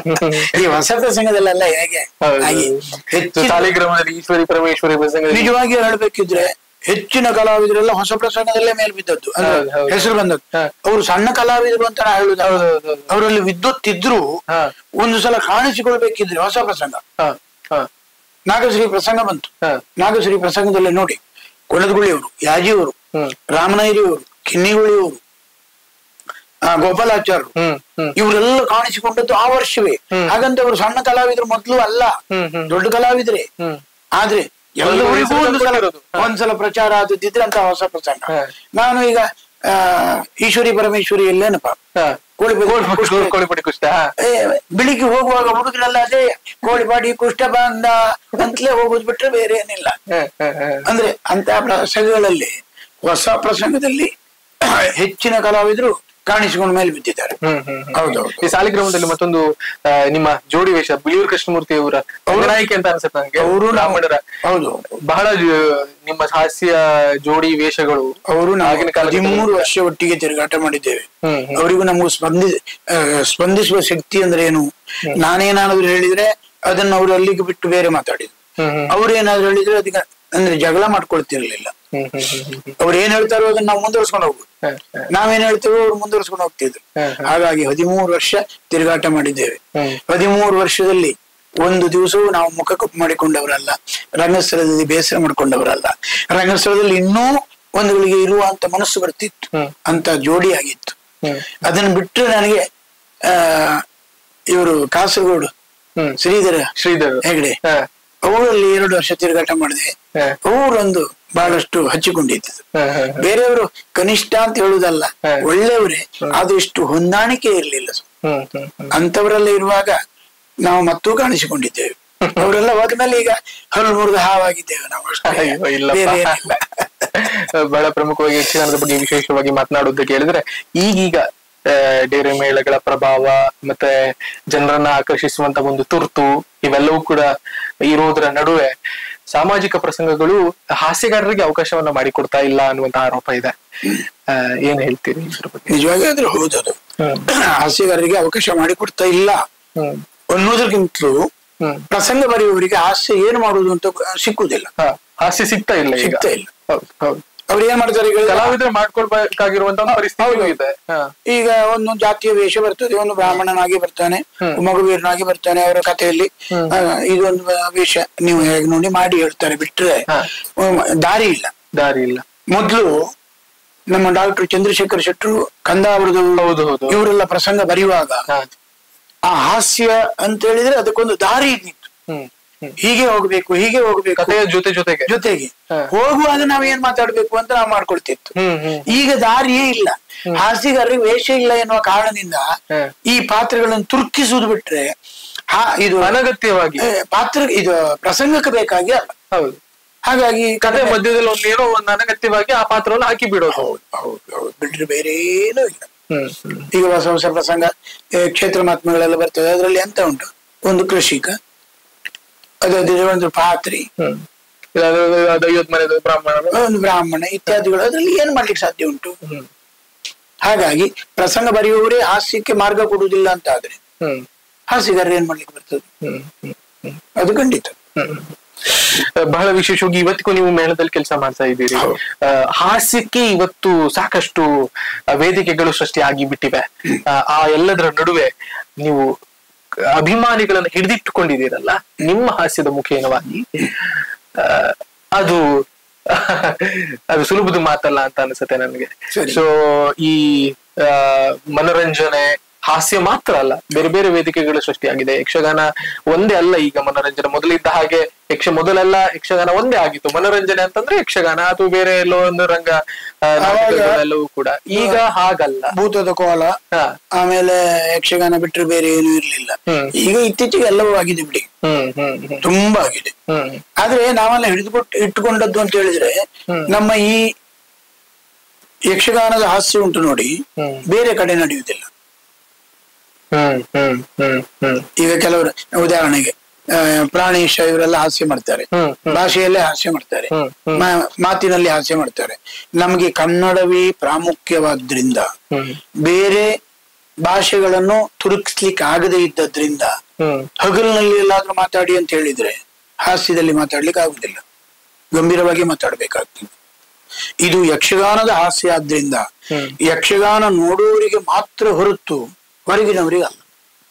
ಈ ಹೊಸ ಪ್ರಸಂಗದಲ್ಲೆಲ್ಲ ಹೇಗೆ ಹೌದು. ಹಾಗೆ ಸೊ ಹೆಚ್ಚಿನ ಸಾಲಿಗ್ರಾಮದಲ್ಲಿ ಈಶ್ವರಿ ಪರಮೇಶ್ವರಿ ಪ್ರಸಂಗ ನಿಜವಾಗಿ ಹೇಳ್ಬೇಕಿದ್ರೆ ಹೆಚ್ಚಿನ ಕಲಾವಿದರೆಲ್ಲ ಹೊಸ ಪ್ರಸಂಗದಲ್ಲೇ ಮೇಲ್ ಬಿದ್ದದ್ದು ಅಂದ್ರೆ ಹೌದು, ಹೌದು. ಹೆಸರು ಬಂದದ್ದು ಹಾ. ಅವರು ಸಣ್ಣ ಕಲಾವಿದರು ಅಂತ ನಾ ಹೇಳುದು ಹೌದು, ಹೌದು, ಹೌದು. ಅವರಲ್ಲಿ ವಿದ್ಯುತ್ ಇದ್ರು ಹಾ. ಒಂದು ಸಲ ಕಾಣಿಸಿಕೊಳ್ಬೇಕಿದ್ರೆ ಹೊಸ ಪ್ರಸಂಗ ಹಾ ಹಾ ನಾಗಶ್ರೀ ಪ್ರಸಂಗ ಬಂತು ಹಾ. ನಾಗಶ್ರೀ ಪ್ರಸಂಗದಲ್ಲಿ ನೋಡಿ ಕೊಣದಗುಳಿಯವರು ಯಾಜಿಯವರು ಹ್ಮ್. ರಾಮನೈರಿಯವರು ಕಿನ್ನಿಗುಳಿಯವರು ಆ ಗೋಪಾಲಾಚಾರ್ಯರು ಹ್ಮ್ ಹ್ಮ್ ಇವರೆಲ್ಲ ಕಾಣಿಸಿಕೊಂಡದ್ದು ಆ ವರ್ಷವೇ ಹಾಗಂತ ಅವರು ಸಣ್ಣ ಕಲಾವಿದರು ಮೊದಲು ಅಲ್ಲ ಹ್ಮ್, ಹ್ಮ್. ದೊಡ್ಡ ಕಲಾವಿದ್ರೆ ಹ್ಮ್ ಆದ್ರೆ ಎಲ್ಲರಿಗೂ ಒಂದು ಸಲ ಹೆಸರು ಹಾ. ಒಂದ್ಸಲ ಪ್ರಚಾರ ಆದದ್ದಿದ್ರೆ ಅಂತ ಹೊಸ ಪ್ರಸಂಗ ಹಾ. ನಾನು ಈಗ ಆ, ಈಶ್ವರಿ ಪರಮೇಶ್ವರಿ ಎಲ್ಲೇನಪ್ಪ ಹಾ. ಕೋಳಿ ಬೆ- ಕೋಳಿ- ಕುಷ್ಠ. ಕೋಳಿ- ಕೋಳಿಪುಡಿ ಕುಷ್ಟ ಹಾ. ಏ, ಬೆಳಿಗ್ಗೆ ಹೋಗುವಾಗ ಹುಡುಗರೆಲ್ಲ ಅದೇ ಕೋಳಿಪಾಡಿ ಕುಷ್ಠ ಬಂದ ಅಂತಲೇ ಹೋಗುದು ಬಿಟ್ರೆ ಬೇರೆ ಏನಿಲ್ಲ ಹಾ, ಹಾ, ಹಾ. ಅಂದ್ರೆ ಅಂತ ಪ್ರಸಂಗಗಳಲ್ಲಿ ಹೊಸ ಪ್ರಸಂಗದಲ್ಲಿ ಹೆಚ್ಚಿನ ಕಲಾವಿದರು ಕಾಣಿಸಿಕೊಂಡ ಮೇಲೆ ಬಿದ್ದಿದ್ದಾರೆ ಹ್ಮ್, ಹ್ಮ್, ಹ್ಮ್. ಹೌದೌದು ಈ ಸಾಲಿಗ್ರಾಮದಲ್ಲಿ ಮತ್ತೊಂದು ಆ, ನಿಮ್ಮ ಜೋಡಿ ವೇಷ ಬಿಳಿಯೂರು ಕೃಷ್ಣಮೂರ್ತಿ ಅವರ ನಾಯಕಿ ಅಂತ ಅನ್ಸುತ್ತೆ ನಂಗೆ ಅವರು ಬ್ರಾಹ್ಮಣರ ಹೌದು ಬಹಳ ಜ- ನಿಮ್ಮ ಹಾಸ್ಯ ಜೋಡಿ ವೇಷಗಳು ಅವರು ನಾವು ಆಗಿನ ಕಾಲದಲ್ಲಿ ಹದಿಮೂರು ವರ್ಷ ಒಟ್ಟಿಗೆ ತಿರುಗಾಟ ಮಾಡಿದ್ದೇವೆ ಹ್ಮ್, ಹ್ಮ್. ಅವರಿಗೂ ನಮಗೂ ಸ್ಪಂದಿ ಆ, ಸ್ಪಂದಿಸುವ ಶಕ್ತಿ ಅಂದ್ರೆ ಏನು ನಾನೇನಾದ್ರು ಹೇಳಿದ್ರೆ ಅದನ್ನ ಅವರು ಅಲ್ಲಿಗೆ ಬಿಟ್ಟು ಬೇರೆ ಮಾತಾಡಿದ್ರು ಹ್ಮ್, ಹ್ಮ್. ಅವ್ರೇನಾದ್ರು ಹೇಳಿದ್ರೆ ಅದಕ್ಕೆ ಅಂದ್ರೆ ಜಗಳ ಮಾಡ್ಕೊಳ್ತಿರ್ಲಿಲ್ಲ ಹ್ಮ್, ಹ್ಮ್, ಹ್ಮ್, ಹ್ಮ್, ಹ್ಮ್. ಅವ್ರು ಏನ್ ಹೇಳ್ತಾರೋ ಅದನ್ನ ನಾವು ಮುಂದುವರ್ಸ್ಕೊಂಡು ಹೋಗುದು ಹಾ, ಹಾ. ನಾವೇನ್ ಹೇಳ್ತೇವೋ ಅವ್ರು ಮುಂದುವರ್ಸ್ಕೊಂಡು ಹೋಗ್ತಿದ್ರು ಹಾ, ಹಾ. ಹಾಗಾಗಿ ಹದಿಮೂರು ವರ್ಷ ತಿರುಗಾಟ ಮಾಡಿದ್ದೇವೆ ಹ್ಮ್. ಹದಿಮೂರು ವರ್ಷದಲ್ಲಿ ಒಂದು ದಿವಸವೂ ನಾವು ಮುಖ ಕಪ್ಪು ಮಾಡಿಕೊಂಡವರಲ್ಲ ರಂಗಸ್ಥಳದಲ್ಲಿ ಬೇಸರ ಮಾಡಿಕೊಂಡವರಲ್ಲ ರಂಗಸ್ಥಳದಲ್ಲಿ ಇನ್ನೂ ಒಂದು ಗಳಿಗೆ ಇರುವಂತ ಮನಸ್ಸು ಬರ್ತಿತ್ತು ಹ್ಮ್. ಅಂತ ಜೋಡಿ ಆಗಿತ್ತು ಹ್ಮ್. ಅದನ್ನ ಬಿಟ್ಟರೆ ನನಗೆ ಆ ಇವರು ಕಾಸರಗೋಡು ಹ್ಮ್. ಶ್ರೀಧರ ಶ್ರೀಧರ್ ಹೆಗಡೆ ಹಾ, ಅವರಲ್ಲಿ ಎರಡು ವರ್ಷ ತಿರುಗಾಟ ಮಾಡಿದೆ ಹಾ. ಅವರೊಂದು ಬಹಳಷ್ಟು ಹಚ್ಚಿಕೊಂಡಿದ್ದು ಹಾ, ಹಾ, ಹಾ. ಬೇರೆಯವರು ಕನಿಷ್ಠ ಅಂತ ಹೇಳುದಲ್ಲ ಹಾ. ಒಳ್ಳೆಯವರೇ ಅದು ಇಷ್ಟು ಹೊಂದಾಣಿಕೆ ಇರಲಿಲ್ಲ ಹ್ಮ್, ಹ್ಮ್, ಹ್ಮ್. ಅಂತವರೆಲ್ಲ ಇರುವಾಗ ನಾವು ಮತ್ತೂ ಕಾಣಿಸಿಕೊಂಡಿದ್ದೇವೆ ಅವರೆಲ್ಲ ಹೋದ್ಮೇಲೆ ಈಗ ಹಲ್ಲು ಮುರಿದು ಹಾವಾಗಿದ್ದೇವೆ ನಾವು ಅಷ್ಟೇ. ಅಯ್ಯೋ, ಇಲ್ಲಪ್ಪ. ಬೇರೆ ಏನಿಲ್ಲ ಬಹಳ ಪ್ರಮುಖವಾಗಿ ಯಕ್ಷಗಾನದ ಬಗ್ಗೆ ವಿಶೇಷವಾಗಿ ಮಾತನಾಡುವುದಕ್ಕೆ ಹೇಳಿದ್ರೆ ಈಗೀಗ ಆ, ಡೇರೆ ಮೇಳಗಳ ಪ್ರಭಾವ ಮತ್ತೆ ಜನರನ್ನ ಆಕರ್ಷಿಸುವಂತ ಒಂದು ತುರ್ತು ಇವೆಲ್ಲವೂ ಕೂಡ ಇರೋದ್ರ ನಡುವೆ ಸಾಮಾಜಿಕ ಪ್ರಸಂಗಗಳು ಹಾಸ್ಯಗಾರರಿಗೆ ಅವಕಾಶವನ್ನ ಮಾಡಿಕೊಡ್ತಾ ಇಲ್ಲ ಅನ್ನುವಂತ ಆರೋಪ ಇದೆ ಆ, ಏನ್ ಹೇಳ್ತೀರಿ ಇದ್ರ ಬಗ್ಗೆ ನಿಜವಾಗಿ ಆದ್ರೆ ಹೌದದು ಹ್ಮ್. ಹಾಸ್ಯಗಾರರಿಗೆ ಅವಕಾಶ ಮಾಡಿಕೊಡ್ತಾ ಇಲ್ಲ ಹ್ಮ್ ಅನ್ನೋದಕ್ಕಿಂತಲೂ ಹ್ಮ್. ಪ್ರಸಂಗ ಬರೆಯುವವರಿಗೆ ಹಾಸ್ಯ ಏನು ಮಾಡುವುದು ಅಂತ ಸಿಕ್ಕುವುದಿಲ್ಲ ಹ, ಹಾಸ್ಯ ಸಿಗ್ತಾ ಇಲ್ಲ ಈಗ ಸಿಗ್ತಾ ಇಲ್ಲ. ಹೌದು ಹೌದು ಅವ್ರು ಏನ್ ಮಾಡ್ತಾರೆ ಈಗ? ಕಲಾವಿದ್ರೆ ಮಾಡ್ಕೊಳ್ಬೇಕಾಗಿರುವಂತ ಒಂದು ಪರಿಸ್ಥಿತಿ ಇದೆ ಹ. ಈಗ ಒಂದು ಜಾತಿಯ ವೇಷ ಬರ್ತದೆ ಒಂದು ಬ್ರಾಹ್ಮಣನಾಗಿ ಬರ್ತಾನೆ ಮಗುವೀರನಾಗಿ ಬರ್ತಾನೆ ಅವರ ಕಥೆಯಲ್ಲಿ ಆ, ಇದೊಂದು ವೇಷ ನೀವು ಹೇಗೆ ನೋಡಿ ಮಾಡಿ ಹೇಳ್ತಾರೆ ಬಿಟ್ರೆ ಹಾ. ಉಮ್, ದಾರಿ ಇಲ್ಲ ದಾರಿ ಇಲ್ಲ ಮೊದ್ಲು ನಮ್ಮ ಡಾಕ್ಟರ್ ಚಂದ್ರಶೇಖರ್ ಶೆಟ್ಟರು ಕಂದಾವರದವರು ಹೌದು ಹೌದು ಇವರೆಲ್ಲ ಪ್ರಸಂಗ ಬರೆಯುವಾಗ ಹ. ಆ ಹಾಸ್ಯ ಅಂತ ಹೇಳಿದ್ರೆ ಅದಕ್ಕೊಂದು ದಾರಿ ಇದ್ದಿತ್ತು ಹ್ಮ್ ಹ್ಮ್. ಹೀಗೆ ಹೋಗ್ಬೇಕು ಹೀಗೆ ಹೋಗ್ಬೇಕು ಕಥೆಯ ಜೊತೆ ಜೊತೆಗೆ ಜೊತೆಗೆ ಹಾ. ಹೋಗುವಾಗ ನಾವ್ ಏನ್ ಮಾತಾಡ್ಬೇಕು ಅಂತ ನಾವು ಮಾಡ್ಕೊಳ್ತಿತ್ತು ಹ್ಮ್ ಹ್ಮ್ ಈಗ ದಾರಿಯೇ ಇಲ್ಲ ಹಾಸ್ಯಗಾರರಿಗೆ ವೇಷ ಇಲ್ಲ ಎನ್ನುವ ಕಾರಣದಿಂದ ಹಾ. ಈ ಪಾತ್ರಗಳನ್ನು ತುರ್ಕಿಸುವುದು ಬಿಟ್ರೆ ಹಾ ಇದು ಅನಗತ್ಯವಾಗಿ ಏ, ಪಾತ್ರ ಇದು ಪ್ರಸಂಗಕ್ಕೆ ಬೇಕಾಗಿ ಅಲ್ಲ ಹೌದು ಹಾಗಾಗಿ ಕಥೆ ಮಧ್ಯದಲ್ಲಿ ಒಂದು ಏನೋ ಒಂದು ಅನಗತ್ಯವಾಗಿ ಆ ಪಾತ್ರವನ್ನು ಹಾಕಿ ಬಿಡೋದು ಹೌದು ಹೌದು ಹೌದು ಬಿಟ್ರೆ ಬೇರೆ ಏನೂ ಇಲ್ಲ ಹ್ಮ್ ಹ್ಮ್. ಈಗ ಹೊಸ ಹೊಸ ಪ್ರಸಂಗ ಏ, ಕ್ಷೇತ್ರ ಮಹಾತ್ಮೆಗಳೆಲ್ಲ ಬರ್ತದೆ ಅದರಲ್ಲಿ ಎಂತ ಉಂಟು ಒಂದು ಕೃಷಿಕ ಅದಾದ್ರೆ ಒಂದು ಪಾತ್ರಿ ಹ್ಮ್ ಇದಾದ್ರೆ ಅದು ಐವತ್ ಮನೆದು ಬ್ರಾಹ್ಮಣರು ಒಂದು ಬ್ರಾಹ್ಮಣ ಇತ್ಯಾದಿಗಳು ಅದರಲ್ಲಿ ಏನ್ ಮಾಡ್ಲಿಕ್ಕೆ ಸಾಧ್ಯ ಉಂಟು ಹ್ಮ್ ಹಾಗಾಗಿ ಪ್ರಸಂಗ ಬರೆಯುವವರೇ ಹಾಸ್ಯಕ್ಕೆ ಮಾರ್ಗ ಕೊಡುವುದಿಲ್ಲ ಅಂತ ಆದ್ರೆ ಹ್ಮ್ ಹಾಸ್ಯಗಾರರು ಏನ್ ಮಾಡ್ಲಿಕ್ಕೆ ಬರ್ತದೆ ಹ್ಮ್ ಹ್ಮ್ ಹ್ಮ್ ಅದು ಖಂಡಿತ ಹ್ಮ್. ಬಹಳ ವಿಶೇಷವಾಗಿ ಇವತ್ತಿಗೂ ನೀವು ಮೇಳದಲ್ಲಿ ಕೆಲಸ ಮಾಡ್ತಾ ಇದ್ದೀರಿ ಹೌದು. ಆ, ಹಾಸ್ಯಕ್ಕೆ ಇವತ್ತು ಸಾಕಷ್ಟು ಆ, ವೇದಿಕೆಗಳು ಸೃಷ್ಟಿಯಾಗಿ ಬಿಟ್ಟಿವೆ ಆ, ಆ ಎಲ್ಲದರ ನಡುವೆ ನೀವು ಅಭಿಮಾನಿಗಳನ್ನು ಹಿಡಿದಿಟ್ಟುಕೊಂಡಿದ್ದೀರಲ್ಲ ನಿಮ್ಮ ಹಾಸ್ಯದ ಮುಖೇನವಾಗಿ ಆ, ಅದು ಅದು ಸುಲಭದ ಮಾತಲ್ಲ ಅಂತ ಅನ್ಸುತ್ತೆ ನನಗೆ ಸರಿ. ಸೊ ಈ ಆ, ಮನೋರಂಜನೆ ಹಾಸ್ಯ ಮಾತ್ರ ಅಲ್ಲ ಬೇರೆ ಬೇರೆ ವೇದಿಕೆಗಳು ಸೃಷ್ಟಿಯಾಗಿದೆ ಯಕ್ಷಗಾನ ಒಂದೇ ಅಲ್ಲ ಈಗ ಮನೋರಂಜನೆ ಮೊದಲಿದ್ದ ಹಾಗೆ ಯಕ್ಷ ಮೊದಲೆಲ್ಲ ಯಕ್ಷಗಾನ ಒಂದೇ ಆಗಿತ್ತು ಮನೋರಂಜನೆ ಅಂತಂದ್ರೆ ಯಕ್ಷಗಾನ ಅಥವಾ ಬೇರೆ ಎಲ್ಲೋ ಒಂದು ರಂಗ ಆ, ನಾಟಕಗಳೆಲ್ಲವೂ ಕೂಡ ಈಗ ಹಾಗಲ್ಲ ಭೂತದ ಕೋಲ ಹ. ಆಮೇಲೆ ಯಕ್ಷಗಾನ ಬಿಟ್ರೆ ಬೇರೆ ಏನು ಇರ್ಲಿಲ್ಲ ಹ್ಮ್. ಈಗ ಇತ್ತೀಚೆಗೆ ಎಲ್ಲವೂ ಆಗಿದೆ ಬಿಡಿ ಹ್ಮ್ ಹ್ಮ್ ಹ್ಮ್ ತುಂಬಾ ಆಗಿದೆ ಹ್ಮ್ ಆದ್ರೆ ನಾವೆಲ್ಲ ಹಿಡಿದುಕೊಟ್ಟು ಇಟ್ಟುಕೊಂಡದ್ದು ಅಂತ ಹೇಳಿದ್ರೆ ನಮ್ಮ ಈ ಯಕ್ಷಗಾನದ ಹಾಸ್ಯ ಉಂಟು ನೋಡಿ ಹ್ಮ್. ಬೇರೆ ಕಡೆ ನಡೆಯುವುದಿಲ್ಲ ಹ್ಮ್ ಹ್ಮ್ ಹ್ಮ್ ಹ್ಮ್ ಈಗ ಕೆಲವರು ಉದಾಹರಣೆಗೆ ಆ, ಪ್ರಾಣೇಶ ಇವರೆಲ್ಲ ಹಾಸ್ಯ ಮಾಡ್ತಾರೆ ಹ್ಮ್, ಭಾಷೆಯಲ್ಲೇ ಹಾಸ್ಯ ಮಾಡ್ತಾರೆ ಹ್ಮ್, ಹ್ಮ್. ಮಾ- ಮಾತಿನಲ್ಲಿ ಹಾಸ್ಯ ಮಾಡ್ತಾರೆ ನಮಗೆ ಕನ್ನಡವೇ ಪ್ರಾಮುಖ್ಯವಾದ್ರಿಂದ ಹ್ಮ್ ಬೇರೆ ಭಾಷೆಗಳನ್ನು ತುರುಕಿಸ್ಲಿಕ್ಕೆ ಆಗದೇ ಇದ್ದದ್ರಿಂದ ಹ್ಮ್ ಹಗಲಿನಲ್ಲಿ ಎಲ್ಲಾದ್ರೂ ಮಾತಾಡಿ ಅಂತ ಹೇಳಿದ್ರೆ ಹಾಸ್ಯದಲ್ಲಿ ಮಾತಾಡ್ಲಿಕ್ಕೆ ಆಗುದಿಲ್ಲ ಗಂಭೀರವಾಗಿ ಮಾತಾಡ್ಬೇಕಾಗ್ತದೆ ಇದು ಯಕ್ಷಗಾನದ ಹಾಸ್ಯ ಆದ್ರಿಂದ ಹ್ಮ್. ಯಕ್ಷಗಾನ ನೋಡುವವರಿಗೆ ಮಾತ್ರ ಹೊರತು ಹೊರಗಿನವರಿಗೆ ಅಲ್ಲ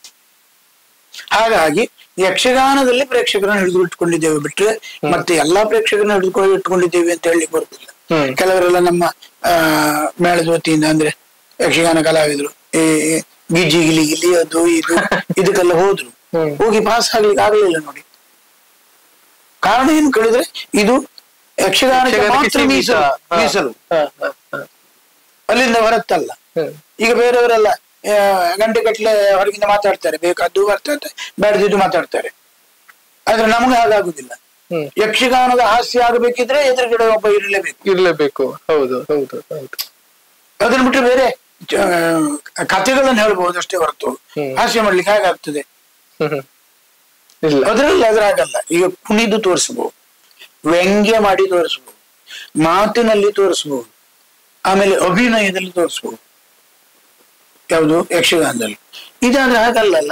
ಹಾಗಾಗಿ ಯಕ್ಷಗಾನದಲ್ಲಿ ಪ್ರೇಕ್ಷಕರನ್ನು ಹಿಡಿದು ಇಟ್ಕೊಂಡಿದ್ದೇವೆ ಬಿಟ್ರೆ ಮತ್ತೆ ಎಲ್ಲಾ ಪ್ರೇಕ್ಷಕರನ್ನ ಹಿಡಿದುಕೊಂಡು ಇಟ್ಕೊಂಡಿದ್ದೇವೆ ಅಂತ ಹೇಳಲಿಕ್ಕೆ ಬರುದಿಲ್ಲ ಹ್ಮ್. ಕೆಲವರೆಲ್ಲ ನಮ್ಮ ಆ ಮೇಳದ ವತಿಯಿಂದ ಅಂದ್ರೆ ಯಕ್ಷಗಾನ ಕಲಾವಿದರು ಈ ಗಿಜ್ಜಿ ಗಿಲಿ ಗಿಲಿ ಅದು ಇದು ಇದಕ್ಕೆಲ್ಲ ಹೋದ್ರು ಹ್ಮ್. ಹೋಗಿ ಪಾಸ್ ಆಗ್ಲಿಕ್ಕೆ ಆಗಲಿಲ್ಲ ನೋಡಿ ಕಾರಣ ಏನು ಕೇಳಿದ್ರೆ ಇದು ಯಕ್ಷಗಾನಕ್ಕೆ ಯಕ್ಷಗಾನಕ್ಕೆ ಮಾತ್ರ ಸೀಮಿತ. ಮೀಸಲು ಹ, ಮೀಸಲು ಹ, ಹ, ಹ. ಅಲ್ಲಿಂದ ಹೊರತಲ್ಲ ಹ್ಮ್. ಈಗ ಬೇರೆಯವರೆಲ್ಲ ಆ, ಗಂಟೆ ಗಟ್ಟಲೆ ಹೊರಗಿಂದ ಮಾತಾಡ್ತಾರೆ ಬೇಕಾದ್ದು ಬರ್ತದೆ ಬೇಡದಿದ್ದು ಮಾತಾಡ್ತಾರೆ ಆದ್ರೆ ನಮ್ಗೆ ಹಾಗಾಗುದಿಲ್ಲ ಹ್ಮ್. ಯಕ್ಷಗಾನದ ಹಾಸ್ಯ ಆಗಬೇಕಿದ್ರೆ ಎದುರುಗಡೆ ಒಬ್ಬ ಇರಲೇಬೇಕು ಇರ್ಲೇಬೇಕು ಹೌದು ಹೌದು ಹೌದು ಅದನ್ನ ಬಿಟ್ಟು ಬೇರೆ ಆ, ಕಥೆಗಳನ್ನು ಹೇಳ್ಬಹುದು ಅಷ್ಟೇ ಹೊರತು ಹ್ಮ್. ಹಾಸ್ಯ ಮಾಡ್ಲಿಕ್ಕೆ ಹೇಗಾಗ್ತದೆ ಹ್ಮ್ ಹ್ಮ್. ಇಲ್ಲ ಅದರಲ್ಲಿ ಅದ್ರಾಗಲ್ಲ ಈಗ ಕುಣಿದು ತೋರಿಸಬಹುದು ವ್ಯಂಗ್ಯ ಮಾಡಿ ತೋರಿಸಬಹುದು ಮಾತಿನಲ್ಲಿ ತೋರಿಸಬಹುದು ಆಮೇಲೆ ಅಭಿನಯದಲ್ಲಿ ತೋರಿಸಬಹುದು ಯಾವುದು ಯಕ್ಷಗಾನದಲ್ಲಿ ಇದಾದ್ರೆ ಹಾಗಲ್ಲಲ್ಲ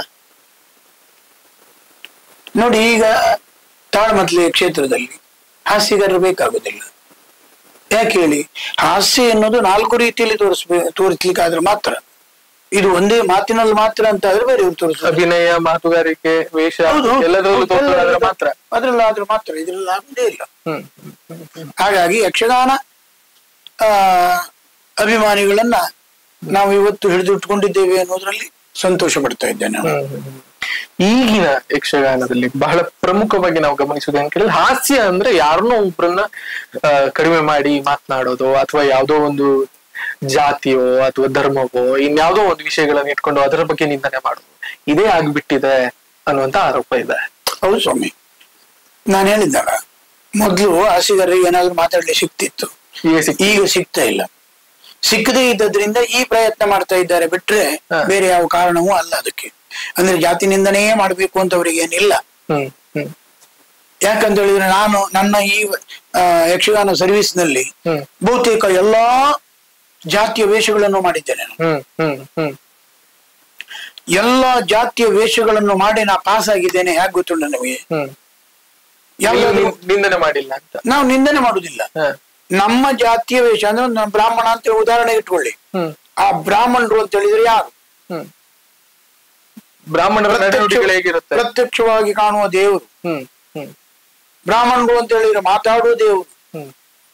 ನೋಡಿ ಈಗ ತಾಳ್ಮತ್ಲೆ ಕ್ಷೇತ್ರದಲ್ಲಿ ಹಾಸ್ಯಗಾರರು ಬೇಕಾಗುದಿಲ್ಲ ಯಾಕೆ ಹೇಳಿ ಹಾಸ್ಯ ಎನ್ನುವುದು ನಾಲ್ಕು ರೀತಿಯಲ್ಲಿ ತೋರಿಸ್ಬೇ ತೋರಿಸ್ಲಿಕ್ಕಾದ್ರೆ ಮಾತ್ರ ಇದು ಒಂದೇ ಮಾತಿನಲ್ಲಿ ಮಾತ್ರ ಅಂತ ಆದ್ರೆ ಬೇರೆಯವರು ತೋರಿಸ್ತಾರೆ ಅಭಿನಯ ಮಾತುಗಾರಿಕೆ ವೇಷ ಹೌದು ಹೌದು. ಎಲ್ಲದರಲ್ಲೂ ತೋರಿಸೋದಾದ್ರೆ ಮಾತ್ರ ಅದ್ರಲ್ಲಾದ್ರೂ ಮಾತ್ರ ಇದ್ರಲ್ಲಿ ಆಗುದೇ ಇಲ್ಲ ಹ್ಮ್ ಹಾಗಾಗಿ ಯಕ್ಷಗಾನ ಆ ಅಭಿಮಾನಿಗಳನ್ನ ನಾವು ಇವತ್ತು ಹಿಡಿದಿಟ್ಕೊಂಡಿದ್ದೇವೆ ಅನ್ನೋದ್ರಲ್ಲಿ ಸಂತೋಷ ಪಡ್ತಾ ಇದ್ದೇನೆ ನಾನು. ಈಗಿನ ಯಕ್ಷಗಾನದಲ್ಲಿ ಬಹಳ ಪ್ರಮುಖವಾಗಿ ನಾವು ಗಮನಿಸುವುದು ಅಂತ ಕೇಳಿದ್ರೆ ಹಾಸ್ಯ ಅಂದ್ರೆ ಯಾರನ್ನೋ ಒಬ್ರನ್ನ ಆ, ಕಡಿಮೆ ಮಾಡಿ ಮಾತನಾಡೋದು ಅಥವಾ ಯಾವ್ದೋ ಒಂದು ಜಾತಿಯೋ ಅಥವಾ ಧರ್ಮವೋ ಇನ್ಯಾವುದೋ ಒಂದು ವಿಷಯಗಳನ್ನ ಇಟ್ಕೊಂಡು ಅದರ ಬಗ್ಗೆ ನಿಂದನೆ ಮಾಡೋದು ಇದೇ ಆಗ್ಬಿಟ್ಟಿದೆ ಅನ್ನುವಂತ ಆರೋಪ ಇದೆ ಹೌದು ಸ್ವಾಮಿ ನಾನು ಹೇಳಿದ್ದಲ್ಲ ಮೊದ್ಲು ಹಾಸಿಗರಿಗೆ ಏನಾದ್ರು ಮಾತಾಡ್ಲಿ ಸಿಕ್ತಿತ್ತು ಈಗ ಸಿಕ್- ಈಗ ಸಿಗ್ತಾ ಇಲ್ಲ ಸಿಕ್ಕದೇ ಇದ್ದದ್ರಿಂದ ಈ ಪ್ರಯತ್ನ ಮಾಡ್ತಾ ಇದ್ದಾರೆ ಬಿಟ್ರೆ ಹಾ. ಬೇರೆ ಯಾವ ಕಾರಣವೂ ಅಲ್ಲ ಅದಕ್ಕೆ ಅಂದ್ರೆ ಜಾತಿ ನಿಂದನೆಯೇ ಮಾಡ್ಬೇಕು ಅಂತ ಅವರಿಗೆ ಏನಿಲ್ಲ ಹ್ಮ್ ಹ್ಮ್ ಯಾಕಂತ ಹೇಳಿದ್ರೆ ನಾನು ನನ್ನ ಈ ಆ, ಯಕ್ಷಗಾನ ಸರ್ವಿಸ್ ನಲ್ಲಿ ಹ್ಮ್ ಬಹುತೇಕ ಎಲ್ಲಾ ಜಾತಿಯ ವೇಷಗಳನ್ನು ಮಾಡಿದ್ದೇನೆ ನಾನು ಹ್ಮ್ ಹ್ಮ್ ಹ್ಮ್ ಎಲ್ಲಾ ಜಾತಿಯ ವೇಷಗಳನ್ನು ಮಾಡಿ ನಾ ಪಾಸ್ ಆಗಿದ್ದೇನೆ ಯಾಕೆ ಗೊತ್ತುಂಟ ನಮಗೆ ಹ್ಮ್ ಯಾವ್ದಾದ್ರು ನೀವು ನಿಂದನೆ ಮಾಡಿಲ್ಲ ಅಂತ ನಾವು ನಿಂದನೆ ಮಾಡುದಿಲ್ಲ ಹ. ನಮ್ಮ ಜಾತಿಯ ವೇಷ ಅಂದ್ರೆ ಒಂದು ಬ್ರಾಹ್ಮಣ ಅಂತ ಉದಾಹರಣೆ ಇಟ್ಕೊಳ್ಳಿ ಹ್ಮ್ ಆ ಬ್ರಾಹ್ಮಣರು ಅಂತ ಹೇಳಿದ್ರೆ ಯಾರು ಹ್ಮ್ ಬ್ರಾಹ್ಮಣರ ನಡೆನುಡಿಗಳು ಹೇಗಿರುತ್ತೆ ಪ್ರತ್ಯಕ್ಷವಾಗಿ ಕಾಣುವ ದೇವರು ಹ್ಮ್ ಹ್ಮ್ ಬ್ರಾಹ್ಮಣರು ಅಂತ ಹೇಳಿದ್ರೆ ಮಾತಾಡುವ ದೇವರು ಹ್ಮ್